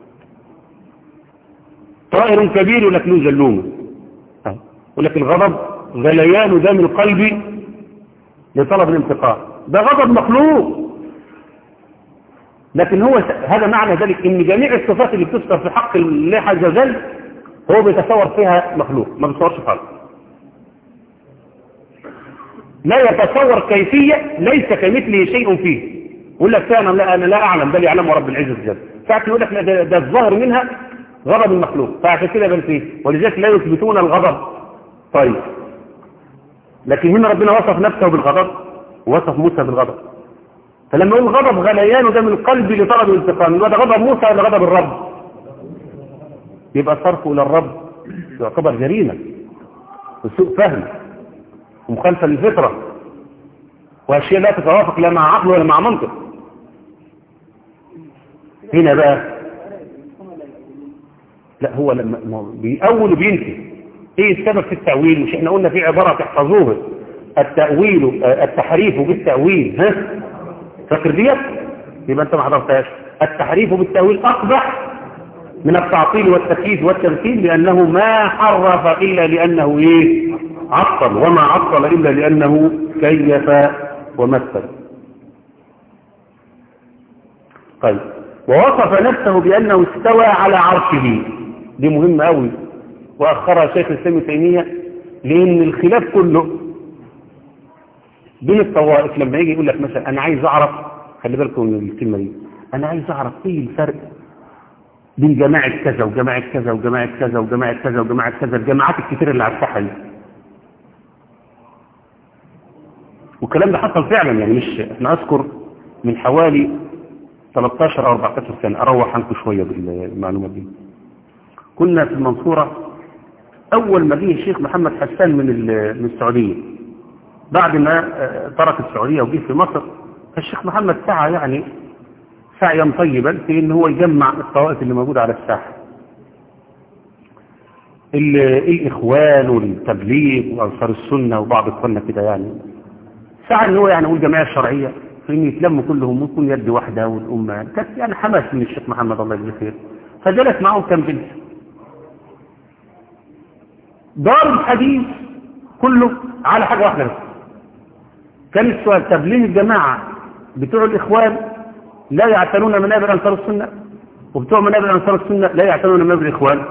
طائر كبير يقول لك له زلومه يقول لك الغضب غليان دم القلب لطلب الانتقام ده غضب مخلوق لكن هو هذا معنى ذلك ان جميع الصفات اللي بتذكر في حق الله عز وجل هو بيتصور فيها مخلوق ما بيتصورش خالص لا يتصور كيفية ليس كمثله شيء فيه يقول لك فعلا لا انا لا اعلم بل يعلمه رب العزة وجل ساعات يقول لك ده, ده الظاهر منها غضب المخلوق فعشان كده بل فيه ولذلك لا يثبتون الغضب طيب لكن هنا ربنا وصف نفسه بالغضب ووصف موسى بالغضب فلما يقول غضب غليان ده من القلب لطلب الانتقام يبقى ده غضب موسى ولا غضب الرب يبقى صرفه الى الرب يعتبر جريمه وسوء فهم ومخالفه للفطره واشياء لا تتوافق لا مع عقل ولا مع منطق هنا بقى لا هو لما بيأول وبينفي ايه السبب في التأويل مش احنا قلنا في عبارة تحفظوها التأويل التحريف بالتأويل ها فاكر ديت يبقى انت ما حضرتهاش التحريف بالتأويل أقبح من التعطيل والتكييف والتمثيل لأنه ما حرف إلا لأنه ايه عطل وما عطل إلا لأنه كيف ومثل طيب ووصف نفسه بأنه استوى على عرشه دي مهمة قوي وأخرها شيخ الإسلام تيمية لأن الخلاف كله بين الطوائف لما يجي يقول لك مثلا أنا عايز أعرف خلي بالكم من الكلمة دي أنا عايز أعرف إيه الفرق بين جماعة كذا وجماعة كذا وجماعة كذا وجماعة كذا وجماعة كذا الجماعات الكتير اللي على الساحة دي والكلام ده حصل فعلا يعني مش احنا أذكر من حوالي 13 أو 14 سنة أروح عنكم شوية بالمعلومات دي كنا في المنصورة أول ما جه الشيخ محمد حسان من من السعودية بعد ما ترك السعودية وجه في مصر فالشيخ محمد سعى يعني سعيا طيبا في ان هو يجمع الطوائف اللي موجودة على الساحة الإخوان والتبليغ وأنصار السنة وبعض إخواننا كده يعني سعى ان هو يعني يقول جمعية الشرعية في ان يتلموا كلهم ويكون يد واحدة والأمة كانت يعني حماس من الشيخ محمد الله يجزيه خير فجلس معهم كم جلسة دار الحديث كله على حاجة واحدة بس كان السؤال طب ليه الجماعة بتوع الإخوان لا يعتنون منابر أنصار السنة وبتوع منابر أنصار السنة لا يعتنون منابر الإخوان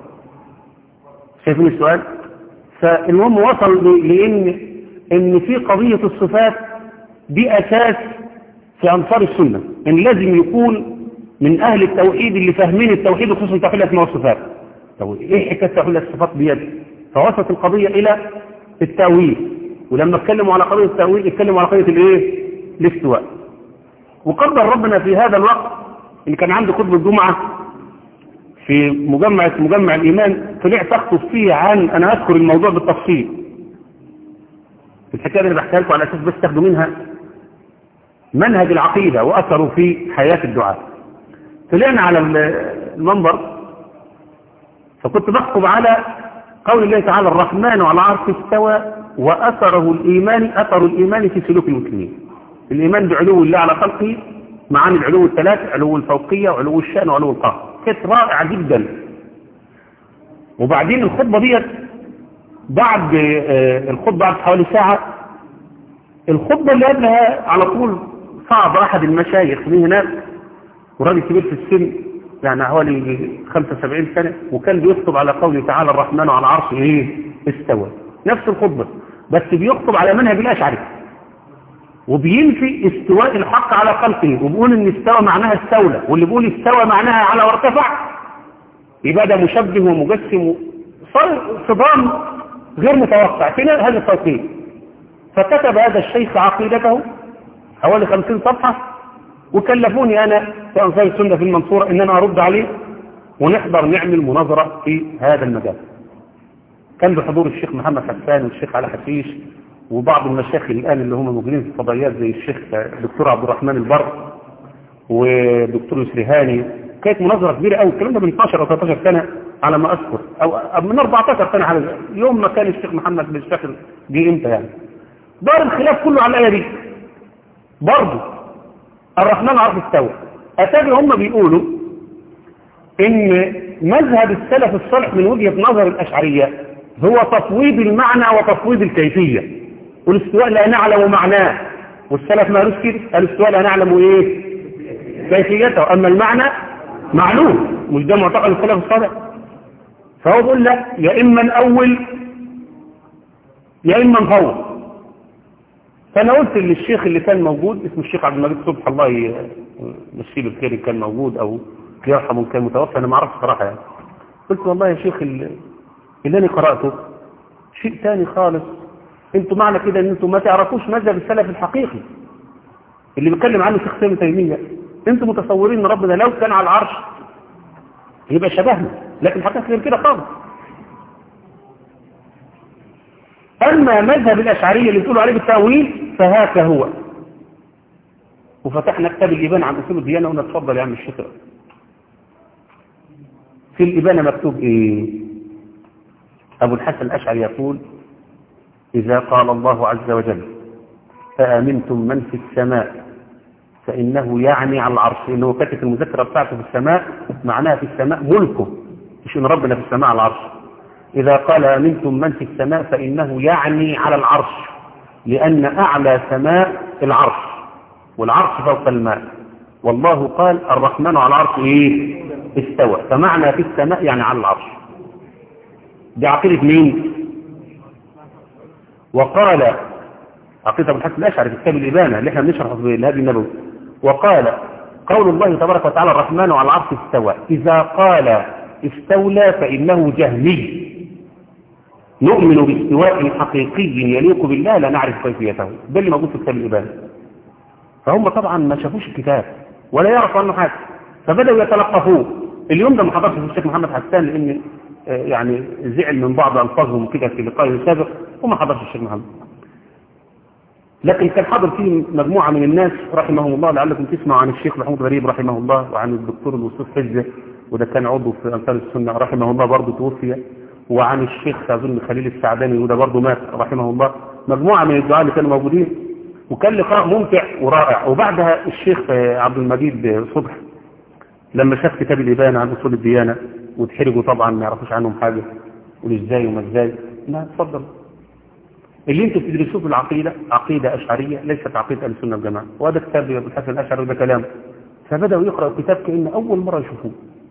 شايفين السؤال فالمهم وصل لأن إن في قضية الصفات دي أساس في أنصار السنة إن لازم يكون من أهل التوحيد اللي فاهمين التوحيد وخصوصا توحيد الأسماء والصفات طب إيه حكاية توحيد الصفات بيد فوصلت القضية إلى التأويل ولما اتكلموا على قضية التأويل اتكلموا على قضية الايه الاستواء وقدر ربنا في هذا الوقت اللي كان عنده خطبة الجمعة في مجمع مجمع الإيمان طلعت أخطب فيه عن أنا أذكر الموضوع بالتفصيل الحكاية اللي بحكيها لكم على أساس بس تاخدوا منها منهج العقيدة وأثره في حياة الدعاء طلعنا على المنبر فكنت بخطب على قول الله تعالى الرحمن على عرش استوى وأثره الإيمان أثر الإيمان في سلوك المسلمين الإيمان بعلو الله على خلقه معاني العلو الثلاث علو الفوقية وعلو الشأن وعلو القهر كانت رائعة جدا وبعدين الخطبة ديت بعد الخطبة بعد حوالي ساعة الخطبة اللي قبلها على طول صعب أحد المشايخ من هناك وراجل كبير في السن يعني حوالي 75 سنة وكان بيخطب على قوله تعالى الرحمن على عرشه ايه استوى نفس الخطبة بس بيخطب على منهج الأشعري وبينفي استواء الحق على خلقه وبيقول ان استوى معناها استولى واللي بيقول استوى معناها على وارتفع يبقى ده مشبه ومجسم صار صدام غير متوقع فين هذا التوقيت فكتب هذا الشيخ عقيدته حوالي 50 صفحة وكلفوني أنا في أنصار السنة في المنصورة إن أنا أرد عليه ونحضر نعمل مناظرة في هذا المجال كان بحضور الشيخ محمد حسان والشيخ علي حشيش وبعض المشايخ الآن اللي هم موجودين في الفضائيات زي الشيخ دكتور عبد الرحمن البر ودكتور يسري هاني كانت مناظرة كبيرة قوي الكلام ده من 12 أو 13 سنة على ما أذكر أو من 14 سنة على يوم ما كان الشيخ محمد بن الشيخ دي إمتى يعني دار الخلاف كله على الآية دي برضه الرحمن عرف استوى أتابع هم بيقولوا إن مذهب السلف الصالح من وجهة نظر الأشعرية هو تفويض المعنى وتفويض الكيفية والاستواء لا نعلم معناه والسلف ما قالوش كده الاستواء لا نعلم ايه كيفيته اما المعنى معلوم مش ده معتقد السلف الصالح فهو بيقول لك يا اما نأول يا اما نفوض فانا قلت للشيخ اللي كان موجود اسمه الشيخ عبد المجيد صبح الله يمسيه بالخير كان موجود او يرحمه كان متوفى انا ما اعرفش صراحه يعني قلت والله يا شيخ اللي, اللي انا قراته شيء ثاني خالص انتوا معنى كده ان انتوا ما تعرفوش مذهب السلف الحقيقي اللي بيتكلم عنه شيخ ابن تيميه انتوا متصورين ان ربنا لو كان على العرش يبقى شبهنا لكن الحقيقه غير كده خالص اما مذهب الاشعريه اللي بتقولوا عليه بالتاويل فهاك هو وفتحنا كتاب الإبانة عن أصول الديانة وقلنا اتفضل يا عم الشيخ في الإبانة مكتوب إيه أبو الحسن الأشعري يقول إذا قال الله عز وجل فآمنتم من في السماء فإنه يعني على العرش إنه كاتب المذكرة بتاعته في السماء معناها في السماء ملكه مش إن ربنا في السماء على العرش إذا قال آمنتم من في السماء فإنه يعني على العرش لأن أعلى سماء العرش والعرش فوق الماء والله قال الرحمن على العرش ايه استوى فمعنى في السماء يعني على العرش دي عقيدة مين وقال عقيدة ابو الحسن الاشعري في كتاب الابانة اللي احنا بنشرحه في الهادي النبوي وقال قول الله تبارك وتعالى الرحمن على العرش استوى اذا قال استولى فانه جهمي نؤمن باستواء حقيقي يليق بالله لا نعرف كيفيته ده اللي موجود في كتاب الابانه فهم طبعا ما شافوش الكتاب ولا يعرفوا عنه حاجة فبدأوا يتلقفوه اليوم ده ما حضرش الشيخ محمد حسان لان يعني زعل من بعض الفاظهم كده في لقائه السابق وما حضرش الشيخ محمد لكن كان حاضر فيه مجموعة من الناس رحمهم الله لعلكم تسمعوا عن الشيخ محمود غريب رحمه الله وعن الدكتور الوصوف حزة وده كان عضو في أنصار السنة رحمه الله برضه توفي وعن الشيخ أظن خليل السعداني وده برضه مات رحمه الله مجموعة من الدعاء اللي كانوا موجودين وكان لقاء ممتع ورائع وبعدها الشيخ عبد المجيد صبح لما شاف كتاب الإبانة عن أصول الديانة وتحرجوا طبعا ما يعرفوش عنهم حاجة يقول ازاي وما ازاي لا اتفضل اللي انتوا بتدرسوه في العقيدة عقيدة أشعرية ليست عقيدة أهل السنة والجماعة وهذا كتاب ابن الحسن الأشعري وده كلام فبدأوا يقرأوا الكتاب كأن أول مرة يشوفوه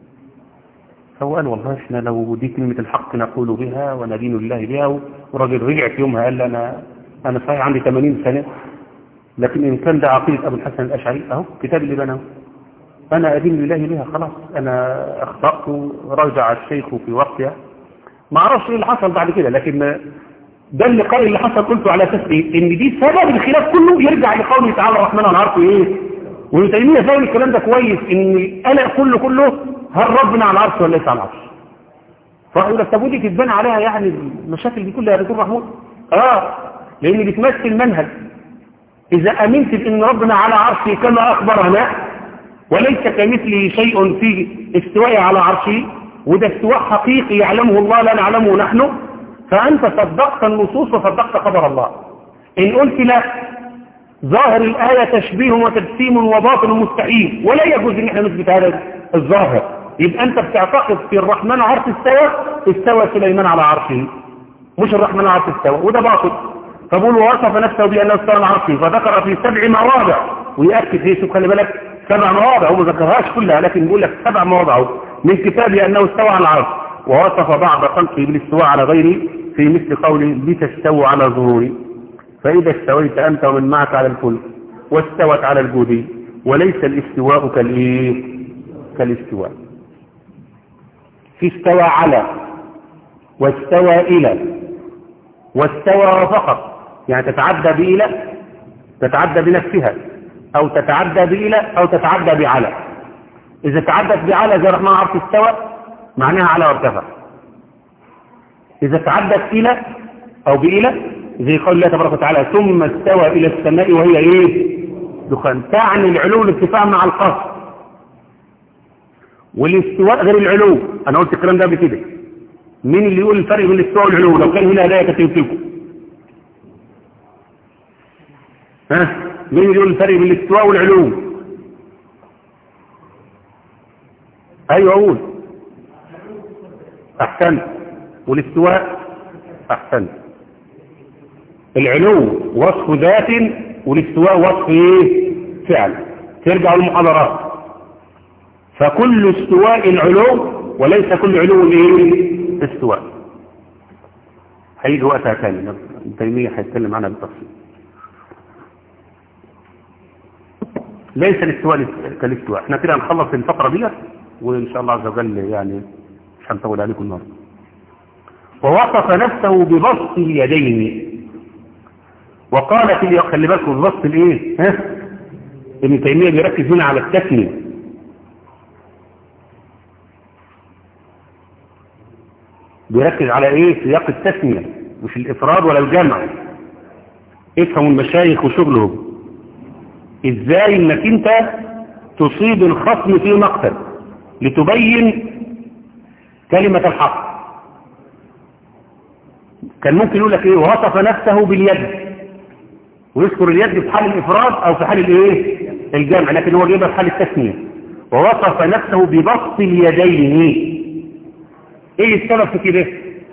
فهو قال والله احنا لو دي كلمة الحق نقول بها وندين الله بها وراجل رجع في يومها قال أنا أنا صحيح عندي 80 سنة لكن إن كان ده عقيدة أبو الحسن الأشعري أهو كتاب اللي بناه أنا أدين لله بها خلاص أنا أخطأت رجع الشيخ في وقتها ما أعرفش إيه اللي حصل بعد كده لكن ده اللقاء اللي حصل قلته على أساس إيه إن دي سبب الخلاف كله يرجع لقوله تعالى الرحمن على العرش إيه وابن تيمية فاهم الكلام ده كويس إن أنا كله كله هل ربنا على العرش ولا ليس على العرش فأقول لك طب ودي تتبنى عليها يعني المشاكل دي كلها يا دكتور محمود اه لأن بتمثل منهج إذا أمنت بأن ربنا على عرشه كما أخبرنا وليس كمثله شيء في استواء على عرشه وده استواء حقيقي يعلمه الله لا نعلمه نحن فأنت صدقت النصوص وصدقت خبر الله إن قلت لا ظاهر الآية تشبيه وتجسيم وباطل مستحيل ولا يجوز ان احنا نثبت هذا الظاهر يبقى أنت بتعتقد في الرحمن عرش استوى استوى سليمان على عرشه مش الرحمن عرش استوى وده باطل فبقول ووصف نفسه بأنه استوى على عرشه فذكر في سبع مواضع ويأكد في شوف خلي بالك سبع مواضع هو ما ذكرهاش كلها لكن بيقول لك سبع مواضع من كتابه أنه استوى على العرش ووصف بعض خلقه بالاستواء على غيره في مثل قوله لتستووا على ظهوري فإذا استويت أنت ومن معك على الفلك واستوت على الجودي وليس الاستواء كالإيه كالاستواء في استوى على واستوى إلى واستوى فقط يعني تتعدى بإلى تتعدى بنفسها أو تتعدى بإلى أو تتعدى بعلى إذا تعدت بعلى زي الرحمن عرف استوى معناها على وارتفع إذا تعدت إلى أو بإلى زي قول الله تبارك وتعالى ثم استوى إلى السماء وهي إيه دخان تعني العلو الارتفاع مع القصر والاستواء غير العلو أنا قلت الكلام ده قبل كده مين اللي يقول الفرق بين الاستواء والعلو لو كان هنا هدايا كتب لكم ها مين اللي يقول الفرق بين الاستواء والعلو ايوه اقول احسنت والاستواء احسنت العلو وصف ذات والاستواء وصف ايه فعل ترجع المحاضرات فكل استواء العلو وليس كل علو ايه استواء هيجي وقتها تاني ابن تيميه هيتكلم عنها بالتفصيل ليس الاستواء كالاستواء احنا كده هنخلص الفقره ديت وان شاء الله عز وجل يعني مش هنطول عليكم النهارده ووصف نفسه ببسط اليدين وقال في خلي بالكم الوصف الايه ها ابن تيميه بيركز هنا على التثنيه بيركز على ايه سياق التثنيه مش الافراد ولا الجمع افهموا المشايخ وشغلهم ازاي انك انت تصيب الخصم في مقتل لتبين كلمة الحق كان ممكن يقول لك ايه وصف نفسه باليد ويذكر اليد في حال الافراد او في حال الايه الجمع لكن هو جايبها في حال التثنيه ووصف نفسه ببسط اليدين ايه السبب في كده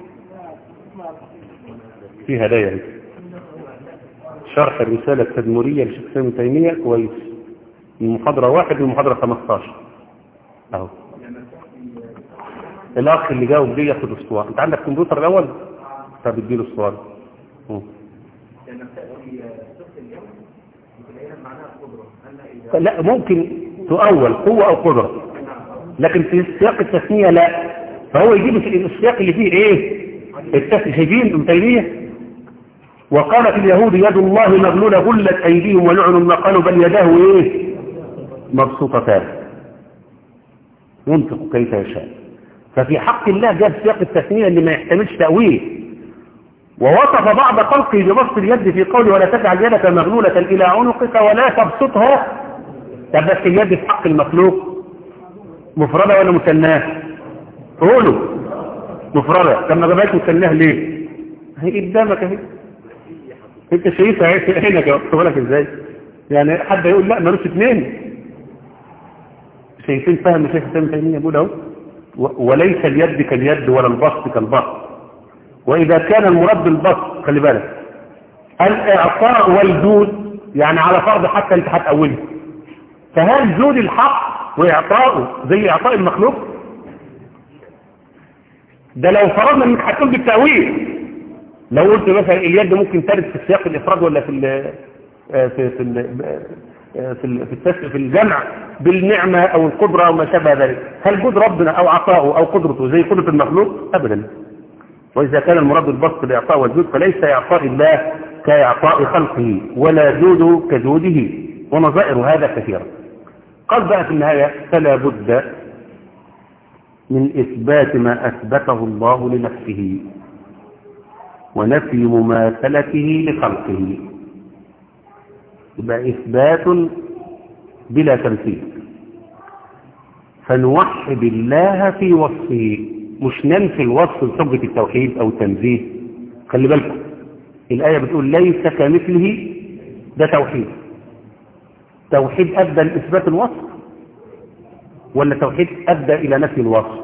في هدايا شرح الرسالة التدمرية لشيخ سامي تيمية كويس من محاضرة واحد لمحاضرة 15 اهو الاخ اللي جاوب دي ياخد اسطوانة انت عندك كمبيوتر الاول طب اديله اسطوانة لا ممكن تؤول قوة او قدرة لكن في سياق التثنية لا فهو يجيب السياق اللي فيه ايه التثنية شايفين ابن تيمية وقالت اليهود يد الله مغلولة غلت ايديهم ولعنوا ما قالوا بل يداه ايه مبسوطتان ينطق كيف يشاء ففي حق الله جاب سياق التثنية اللي ما يحتملش تأويل ووصف بعض خلقه ببسط اليد في قوله ولا تجعل يدك مغلولة إلى عنقك ولا تبسطها طب بس اليد في حق المخلوق مفردة ولا مثناه قولوا مفردة طب ما جابهاش مثناه ليه هي قدامك اهي انت شايفها هنا جاوبتها لك ازاي يعني حد يقول لا مالوش اثنين شايفين فهم شيخ سامي تيميه بيقول اهو وليس اليد كاليد ولا البسط كالبسط واذا كان المراد بالبسط خلي بالك الاعطاء والجود يعني على فرض حتى انت هتأوله فهل جود الحق واعطائه زي اعطاء المخلوق ده لو فرضنا انك هتقول بالتأويل لو قلت مثلا اليد ممكن ترد في سياق الافراد ولا في ال في في ال في ال في, التس... في الجمع بالنعمة او القدرة او ما شابه ذلك هل جود ربنا او عطاؤه او قدرته زي قدرة المخلوق ابدا واذا كان المراد البسط باعطاء والجود فليس اعطاء الله كاعطاء خلقه ولا جود كجوده ونظائر هذا كثيرا قال بقى في النهاية فلا بد من اثبات ما اثبته الله لنفسه ونفي مماثلته لخلقه يبقى إثبات بلا تمثيل فنوحد الله في وصفه مش ننفي الوصف لصبغة التوحيد أو التنزيه خلي بالكم الآية بتقول ليس كمثله ده توحيد توحيد أدى لإثبات الوصف ولا توحيد أدى إلى نفي الوصف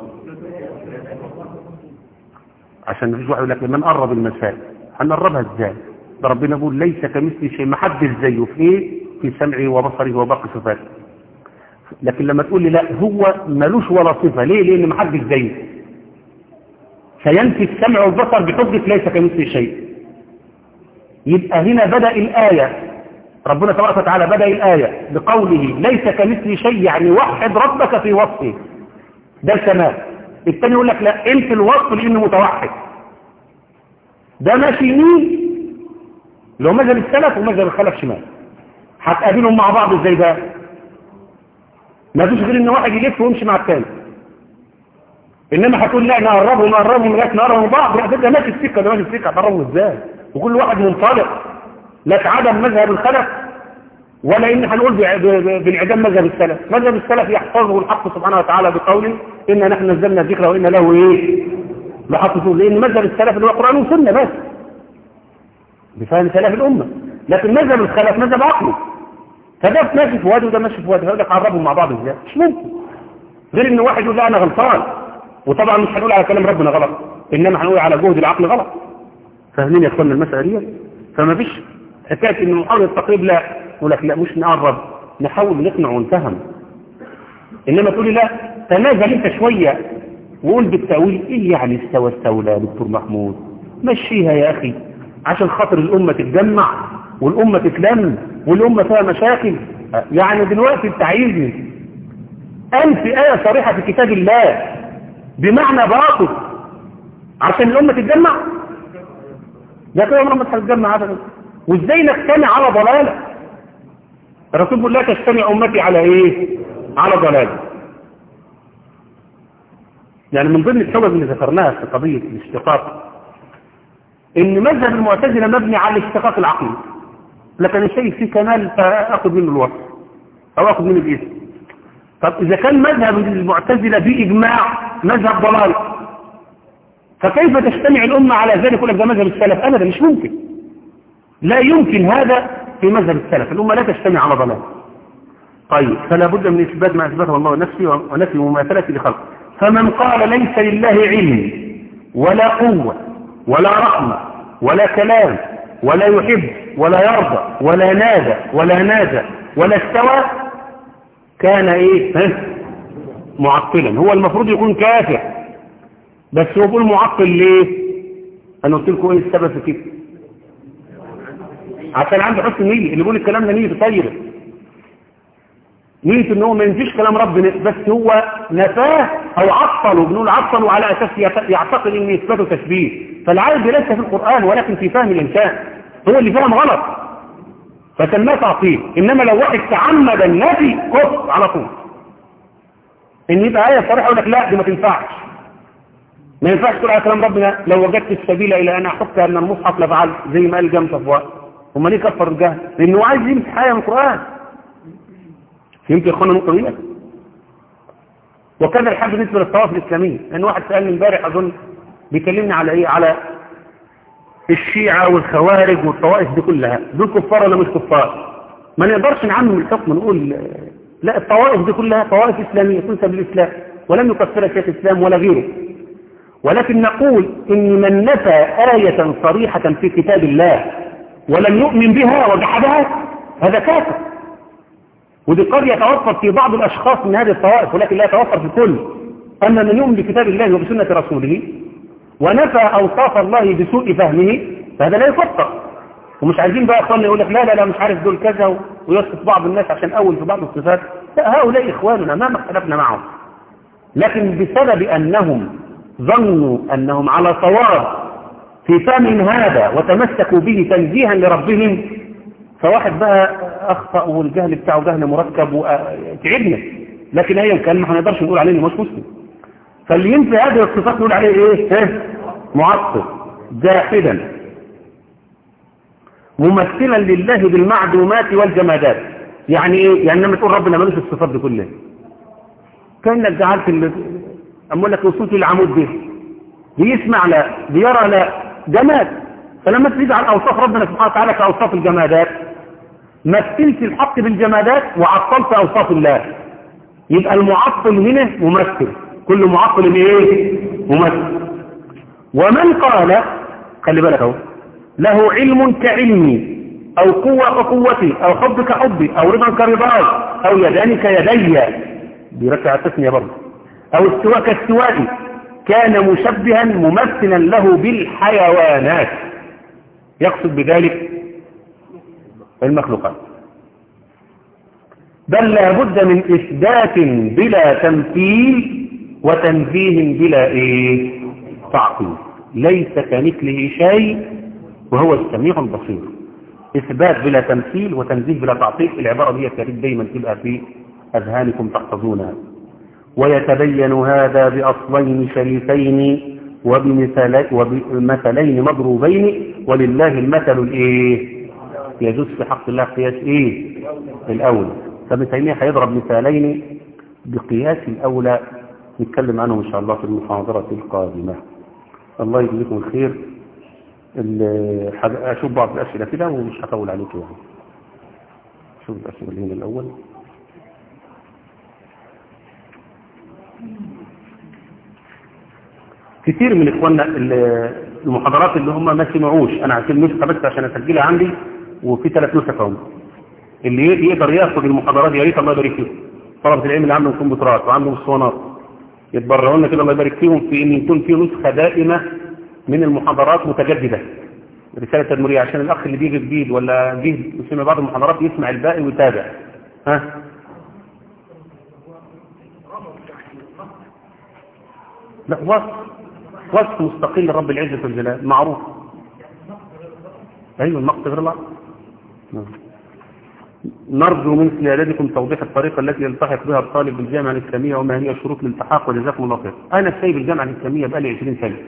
عشان مفيش واحد يقول لك لما نقرب المسائل هنقربها ازاي ده ربنا يقول ليس كمثل شيء ما حدش زيه في ايه في سمعه وبصره وباقي صفاته لكن لما تقول لي لا هو ملوش ولا صفه ليه لان ما حدش زيه فينفي السمع والبصر بحجه ليس كمثل شيء يبقى هنا بدا الايه ربنا تبارك وتعالى بدا الايه بقوله ليس كمثل شيء يعني وحد ربك في وصفه ده الكمال الثاني يقول لك لا انت الوصف لانه متوحد ده ماشي يمين لو مذهب السلف ومذهب الخلف شمال هتقابلهم مع بعض ازاي بقى ما فيش غير ان واحد يلف ويمشي مع الثاني انما هتقول لا نقربهم نقربهم لغايه نقربهم من بعض لا ده ماشي السكه ده ماشي السكه هتقربهم ازاي وكل واحد منطلق لا عدم مذهب الخلف ولا ان هنقول بانعدام مذهب السلف مذهب السلف يحفظه الحق سبحانه وتعالى بقوله إنا نحن نزلنا الذكر وإن له إيه لحافظون لأن مذهب السلف اللي هو قرآن وسنة بس بفهم سلف الأمة لكن مذهب الخلف مذهب عقلي فده ماشي في وادي وده ماشي في وادي هيقول لك عربهم مع بعض ازاي مش ممكن غير ان واحد يقول لا انا غلطان وطبعا مش هنقول على كلام ربنا غلط انما هنقول على جهد العقل غلط فاهمين يا اخوانا المساله دي فما فيش حكايه ان محاوله التقريب لا يقول لك لا مش نقرب نحاول نقنع ونفهم انما تقول لي لا تنازل انت شويه وقول بالتاويل ايه يعني استوى استولى يا دكتور محمود مشيها يا اخي عشان خاطر الامه تتجمع والامه تتلم والامه فيها مشاكل يعني دلوقتي انت عايزني انفي ايه صريحه في كتاب الله بمعنى باطل عشان الامه تتجمع ده كده عمرها ما هتتجمع ابدا وازاي نجتمع على ضلالة الرسول بيقول لا تجتمع امتي على ايه على ضلالة يعني من ضمن السبب اللي ذكرناها في قضية الاشتقاق ان مذهب المعتزلة مبني على الاشتقاق العقلي لكن الشيء فيه كمال فاخذ منه الوصف او اخذ منه الاسم طب اذا كان مذهب المعتزلة باجماع مذهب ضلال فكيف تجتمع الامة على ذلك يقول لك ده مذهب السلف ابدا مش ممكن لا يمكن هذا في مذهب السلف الامة لا تجتمع على ضلال طيب فلا بد من اثبات ما اثبته الله نفسه ونفي مماثلته لخلقه فمن قال ليس لله علم ولا قوة ولا رحمة ولا كلام ولا يحب ولا يرضى ولا نادى ولا نادى ولا استوى كان ايه ها؟ معطلا هو المفروض يكون كافر بس هو يقول معطل ليه انا قلت لكم ايه السبب في كده عشان عنده حسن نية اللي بيقول الكلام ده نية طيبة نية ان هو ما ينفيش كلام ربنا بس هو نفاه او عطله بنقول عطله على اساس يعتقد ان يثبته تشبيه فالعيب ليس في القرآن ولكن في فهم الانسان هو اللي فهم غلط فسماه تعطيل انما لو واحد تعمد النفي كفر على طول ان يبقى آية صريحة يقول لك لا دي ما تنفعش ما ينفعش تقول على كلام ربنا لو وجدت السبيل الى ان احط ان المصحف لفعل زي ما قال جام صفوان هم ليه كفر الجهل لانه عايز يمسح حاجه من القران فهمت يا اخوانا النقطه دي وكان الحال بالنسبه للطوائف الاسلاميه ان واحد سالني امبارح اظن بيكلمني على ايه على الشيعة والخوارج والطوائف دي كلها دول كفار ولا مش كفار ما نقدرش نعمم الحكم نقول لا الطوائف دي كلها طوائف إسلامية تنسب للإسلام ولم يكفرها شيخ الإسلام ولا غيره ولكن نقول إن من نفى آية صريحة في كتاب الله ولم يؤمن بها وجحدها هذا كافر ودي قد يتوفر في بعض الأشخاص من هذه الطوائف ولكن لا يتوفر في الكل أما من يؤمن بكتاب الله وبسنة رسوله ونفى أوصاف الله بسوء فهمه فهذا لا يفكر ومش عايزين بقى اخواننا يقول لك لا لا لا مش عارف دول كذا ويصف بعض الناس عشان اول في بعض الصفات لا هؤلاء اخواننا ما اختلفنا معهم لكن بسبب انهم ظنوا انهم على صواب في فهم هذا وتمسكوا به تنزيها لربهم فواحد بقى اخطا والجهل بتاعه جهل مركب وتعبنا لكن ايا كان ما هنقدرش نقول عليه انه مش مسلم فاللي ينفي هذه الصفات نقول عليه ايه ها معطل جاحدا ممثلا لله بالمعدومات والجمادات يعني ايه يعني لما تقول ربنا ملوش الصفات دي كلها كانك جعلت اللي اقول لك وصلت للعمود ده بيسمع لا بيرى لا جماد فلما تجعل اوصاف ربنا سبحانه وتعالى كاوصاف الجمادات مثلت الحق بالجمادات وعطلت اوصاف الله يبقى المعطل هنا ممثل كل معطل ايه ممثل ومن قال خلي بالك اهو له علم كعلمي او قوة كقوتي او حب كحبي او رضا كرضاي او يدان كيدي بيركع التسمية برضه او استواء كاستوائي كان مشبها ممثلا له بالحيوانات يقصد بذلك المخلوقات بل لابد من اثبات بلا تمثيل وتنزيه بلا ايه تعطيل ليس كمثله شيء وهو السميع البصير اثبات بلا تمثيل وتنزيه بلا تعطيل العبارة دي كريم دايما تبقى في اذهانكم تحفظونها ويتبين هذا باصلين شريفين وبمثلين مضروبين ولله المثل الايه يجوز في حق الله قياس ايه الاولى فابن تيميه هيضرب مثالين بقياس الاولى نتكلم عنهم ان شاء الله في المحاضره القادمه الله يجزيكم الخير اشوف بعض الاسئله كده ومش هطول عليكم يعني شوف الاسئله اللي هنا الاول كتير من اخواننا المحاضرات اللي هم ما سمعوش انا عشان نسخه بس عشان اسجلها عندي وفي ثلاث نسخ هم اللي يقدر ياخد المحاضرات يا ريت الله يبارك فيهم طلبه العلم اللي عندهم كمبيوترات وعندهم اسطوانات يتبرعوا لنا كده الله يبارك فيهم في ان يكون في نسخه دائمه من المحاضرات متجدده رساله تدمريه عشان الاخ اللي بيجي جديد ولا جه يسمع بعض المحاضرات يسمع الباقي ويتابع ها لا وصف وصف مستقل لرب العزة والجلال معروف ايوه المقت غير الله نعم. نرجو من سيادتكم توضيح الطريقة التي يلتحق بها الطالب بالجامعة الإسلامية وما هي شروط الالتحاق وجزاكم الله خير أنا سايب الجامعة الإسلامية بقالي 20 سنة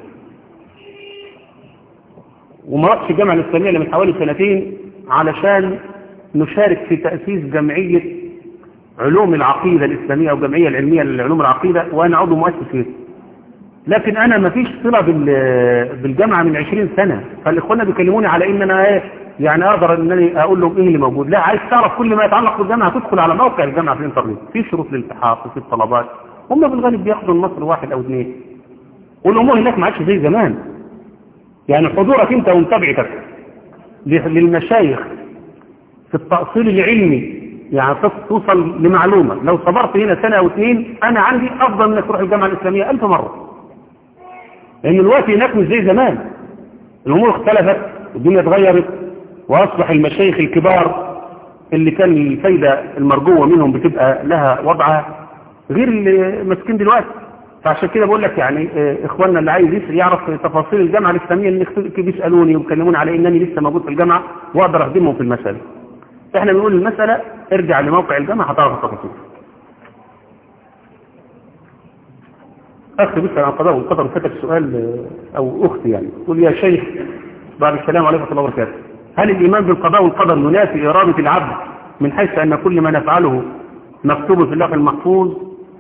وما رحتش الجامعة الإسلامية إلا من حوالي سنتين علشان نشارك في تأسيس جمعية علوم العقيدة الإسلامية أو جمعية العلمية للعلوم العقيدة وأنا عضو مؤسس فيها لكن أنا ما فيش صلة بال- بالجامعة من 20 سنة فالإخواننا بيكلموني على إن أنا إيه يعني أقدر إنني أقول لهم إيه اللي موجود لا عايز تعرف كل ما يتعلق بالجامعة تدخل على موقع الجامعة في الإنترنت في شروط الالتحاق وفي الطلبات هم بالغالب بياخدوا النصر واحد أو اثنين والأمور هناك ما عادش زي زمان يعني حضورك أنت ومتابعتك للمشايخ في التأصيل العلمي يعني توصل لمعلومة لو صبرت هنا سنة أو اثنين أنا عندي أفضل أنك تروح الجامعة الإسلامية ألف مرة لأن الوقت هناك مش زي زمان الأمور اختلفت والدنيا اتغيرت وأصبح المشايخ الكبار اللي كان الفايدة المرجوة منهم بتبقى لها وضعها غير اللي ماسكين دلوقتي فعشان كده بقول لك يعني اه اخواننا اللي عايز يسأل يعرف تفاصيل الجامعة الإسلامية اللي بيسألوني ويكلموني على انني لسه موجود في الجامعة واقدر اخدمهم في المسألة احنا بنقول المسألة ارجع لموقع الجامعة هتعرف التفاصيل اخي بيسأل عن قضاء والقدر فاتك سؤال او اختي يعني تقول يا شيخ بعد السلام عليكم ورحمة الله وبركاته هل الايمان بالقضاء والقدر ينافي ارادة العبد من حيث ان كل ما نفعله مكتوب في اللوح المحفوظ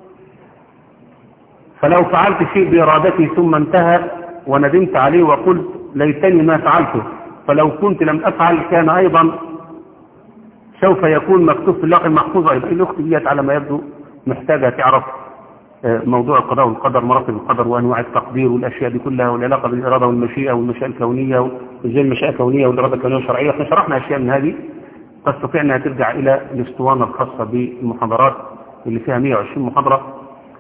فلو فعلت شيء بارادتي ثم انتهى وندمت عليه وقلت ليتني ما فعلته فلو كنت لم افعل كان ايضا سوف يكون مكتوب في اللوح المحفوظ ايضا الاخت ديت على ما يبدو محتاجة تعرف موضوع القضاء والقدر مراتب القدر وانواع التقدير والاشياء دي كلها والعلاقه بالاراده والمشيئه والمشيئه الكونيه وازاي المشيئه الكونيه والاراده الكونيه والشرعيه احنا شرحنا اشياء من هذه تستطيع انها ترجع الى الاسطوانه الخاصه بالمحاضرات اللي فيها 120 محاضره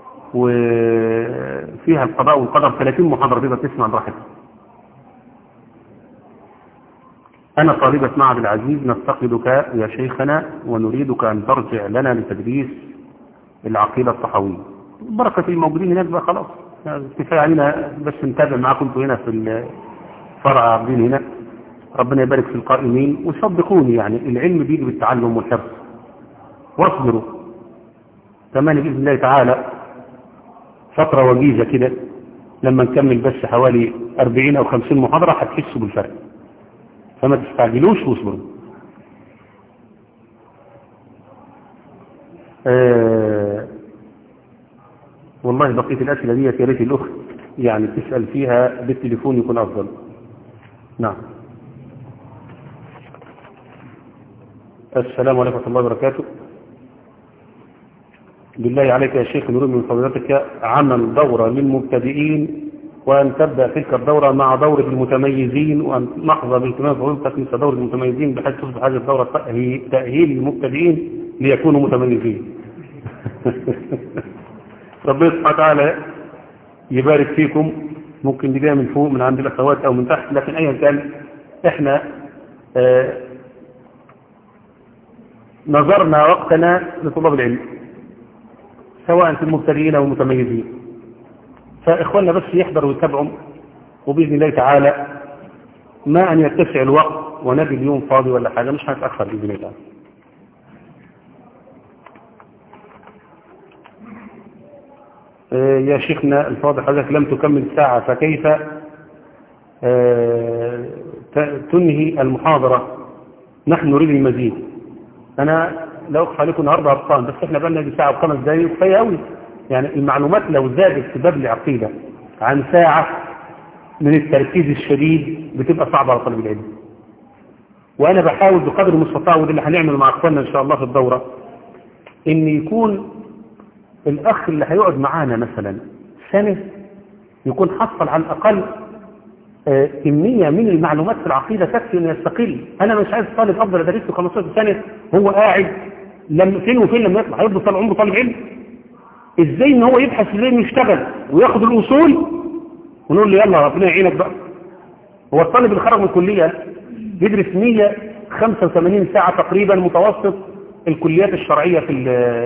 وفيها القضاء والقدر 30 محاضره تقدر تسمع براحتك أنا طالبة معهد العزيز نفتقدك يا شيخنا ونريدك أن ترجع لنا لتدريس العقيدة الصحوية بركة الموجودين هناك بقى خلاص كفاية علينا بس نتابع معاكم انتوا هنا في الفرع عابدين هنا ربنا يبارك في القائمين وصدقوني يعني العلم بيجي بالتعلم والحرص واصبروا كمان بإذن الله تعالى فترة وجيزة كده لما نكمل بس حوالي 40 أو 50 محاضرة هتحسوا بالفرق فما تستعجلوش واصبروا آه والله بقية الأسئلة دي يا ريت الأخت يعني تسأل فيها بالتليفون يكون أفضل نعم السلام عليكم ورحمة الله وبركاته بالله عليك يا شيخ نريد من فضيلتك عمل دورة للمبتدئين وأن تبدأ تلك الدورة مع دورة المتميزين وأن نحظى باهتمام فضيلتك مثل دورة المتميزين بحيث تصبح هذه الدورة تأهيل للمبتدئين ليكونوا متميزين ربنا سبحانه وتعالى يبارك فيكم ممكن دي جايه من فوق من عند الاخوات او من تحت لكن ايا كان احنا آه نظرنا وقتنا لطلاب العلم سواء في المبتدئين او المتميزين فاخواننا بس يحضروا ويتابعوا وباذن الله تعالى ما ان يتسع الوقت ونجي اليوم فاضي ولا حاجه مش هنتاخر باذن الله تعالى يا شيخنا الفاضل حضرتك لم تكمل ساعة فكيف تنهي المحاضرة نحن نريد المزيد أنا لا أخفى عليكم النهاردة أرقام بس إحنا بقى دي ساعة وخمس دقايق كفاية قوي يعني المعلومات لو زادت في باب العقيدة عن ساعة من التركيز الشديد بتبقى صعبة على طالب العلم وأنا بحاول بقدر المستطاع وده اللي هنعمله مع أخواننا إن شاء الله في الدورة إن يكون الأخ اللي هيقعد معانا مثلا سنة يكون حصل على الأقل آه كمية من المعلومات في العقيدة تكفي أن يستقل أنا مش عايز طالب أفضل أدرسه 15 سنة هو قاعد لما فين وفين لما يطلع هيفضل طالب عمره طالب علم إزاي إن هو يبحث إزاي إنه يشتغل وياخد الأصول ونقول له يلا ربنا يعينك بقى هو الطالب اللي خرج من الكلية بيدرس 185 ساعة تقريبا متوسط الكليات الشرعية في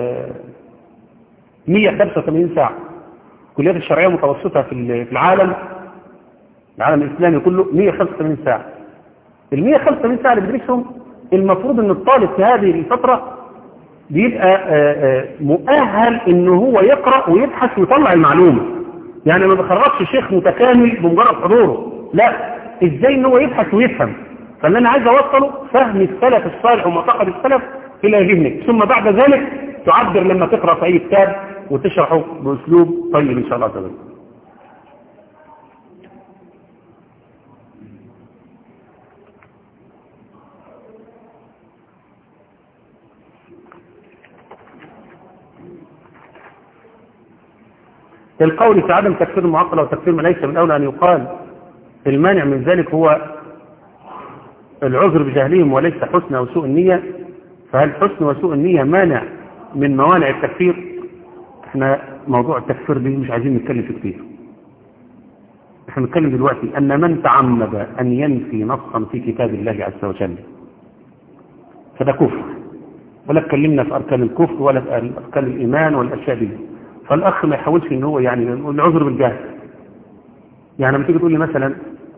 185 ساعة الكليات الشرعية متوسطة في العالم العالم الإسلامي كله 185 ساعة ال 185 ساعة اللي بيدرسهم المفروض ان الطالب في هذه الفترة بيبقى آه، آه، مؤهل ان هو يقرأ ويبحث ويطلع المعلومة يعني ما بخرجش شيخ متكامل بمجرد حضوره لا ازاي ان هو يبحث ويفهم فاللي انا عايز اوصله فهم السلف الصالح ومعتقد السلف الى ذهنك ثم بعد ذلك تعبر لما تقرأ في اي كتاب وتشرحه باسلوب طيب ان شاء الله تعالى القول في عدم تكفير المعطلة وتكفير ما ليس من أولى أن يقال المانع من ذلك هو العذر بجهلهم وليس حسن أو سوء النية فهل حسن وسوء النية مانع من موانع التكفير احنا موضوع التكفير دي مش عايزين نتكلم في كتير احنا بنتكلم دلوقتي أن من تعمد أن ينفي نصا في كتاب الله عز وجل فده كفر ولا اتكلمنا في أركان الكفر ولا في أركان الإيمان والأشياء دي فالأخ ما يحاولش ان هو يعني العذر بالجهل يعني لما تيجي تقول لي مثلا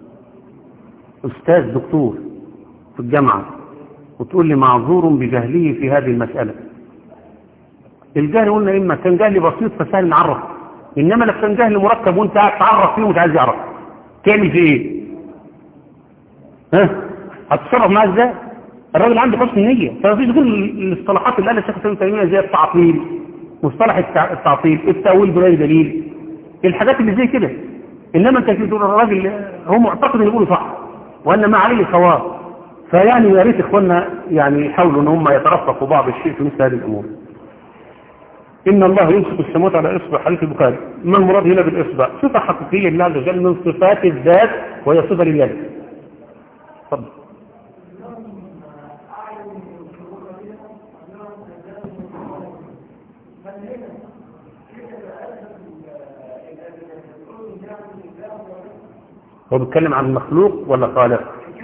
أستاذ دكتور في الجامعة وتقول لي معذور بجهله في هذه المسألة الجهل قلنا إما كان جهل بسيط فسهل نعرف إنما لو كان جهل مركب وانت قاعد تعرف فيه ومش عايز يعرف تعمل فيه ايه ها هتتصرف معاه ازاي الراجل عنده حسن نية فما فيش غير الاصطلاحات اللي قالها الشيخ ابن تيمية زي التعطيل مصطلح التعطيل التأويل بغير دليل الحاجات اللي زي كده انما انت تقول الراجل هو معتقد ان يقوله صح وان ما عليه صواب فيعني يا ريت اخواننا يعني يحاولوا ان هم يترفقوا بعض الشيء في مثل هذه الامور ان الله يمسك السماوات على اصبع حديث البخاري ما المراد هنا بالاصبع صفه حقيقيه لله عز وجل من صفات الذات وهي صفه لليد اتفضل هو بيتكلم عن مخلوق ولا خالق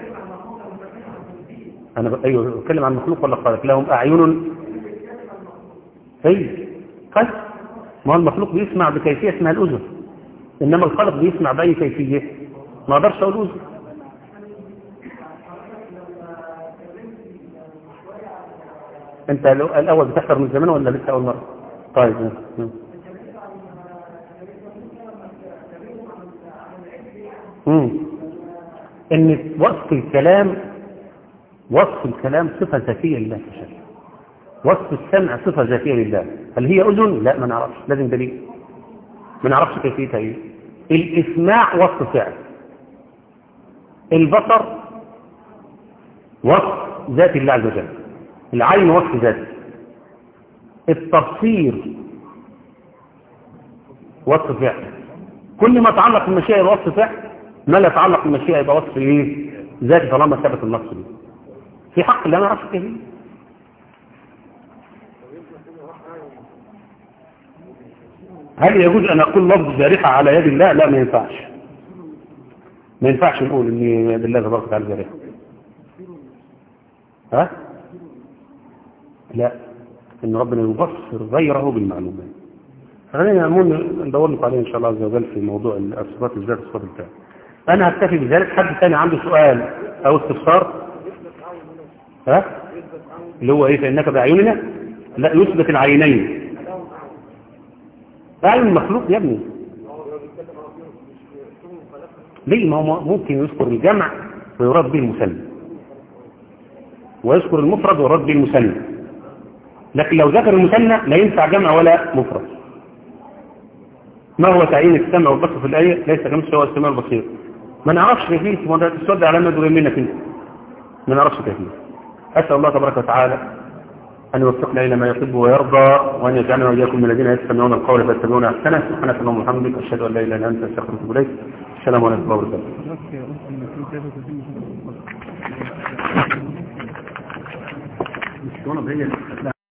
انا ب... ايوه بتكلم عن مخلوق ولا خالق لهم اعين اي قد ما هو المخلوق بيسمع بكيفيه اسمها الاذن انما الخالق بيسمع باي كيفيه ما اقدرش اقول اذن انت الاول بتحضر من زمان ولا لسه اول مره طيب امم ان وصف الكلام وصف الكلام صفة ذاتية لله تعالى وصف السمع صفة ذاتية لله هل هي أذن؟ لا ما نعرفش لازم دليل ما نعرفش كيفيتها ايه الإسماع وصف فعل البصر وصف ذات الله عز وجل العين وصف ذاتي التبصير وصف فعل كل ما تعلق بالمشيئة وصف فعل ما لا يتعلق بالمشيئة يبقى وصف ايه ذاتي طالما ثبت النص دي في حق اللي انا اعرف كيف هل يجوز ان اقول لفظ جارحة على يد الله لا ما ينفعش ما ينفعش نقول ان يد الله تبارك وتعالى جارحة ها لا ان ربنا يبصر غيره بالمعلومات خلينا ندور لكم عليه ان شاء الله عز وجل في موضوع الصفات الذات والصفات الفعل انا هكتفي بذلك حد ثاني عنده سؤال او استفسار ها اللي هو ايه فانك باعيننا لا يثبت العينين اعين المخلوق يا ابني ليه ما هو ممكن يذكر الجمع ويراد به المثنى ويذكر المفرد ويراد به المثنى لكن لو ذكر المثنى لا ينفع جمع ولا مفرد ما هو تعيين السمع والبصر في الآية ليس كمثله هو السماع البصير ما نعرفش كيفية ما تسود على ما دور منك انت ما نعرفش كيفية أسأل الله تبارك وتعالى أن يوفقنا إلى ما يحب ويرضى وأن يجعلنا وإياكم من الذين يستمعون القول فيتبعون أحسنه سبحانك اللهم وبحمدك أشهد أن لا إله إلا أنت أستغفرك وأتوب إليك السلام عليكم ورحمة الله وبركاته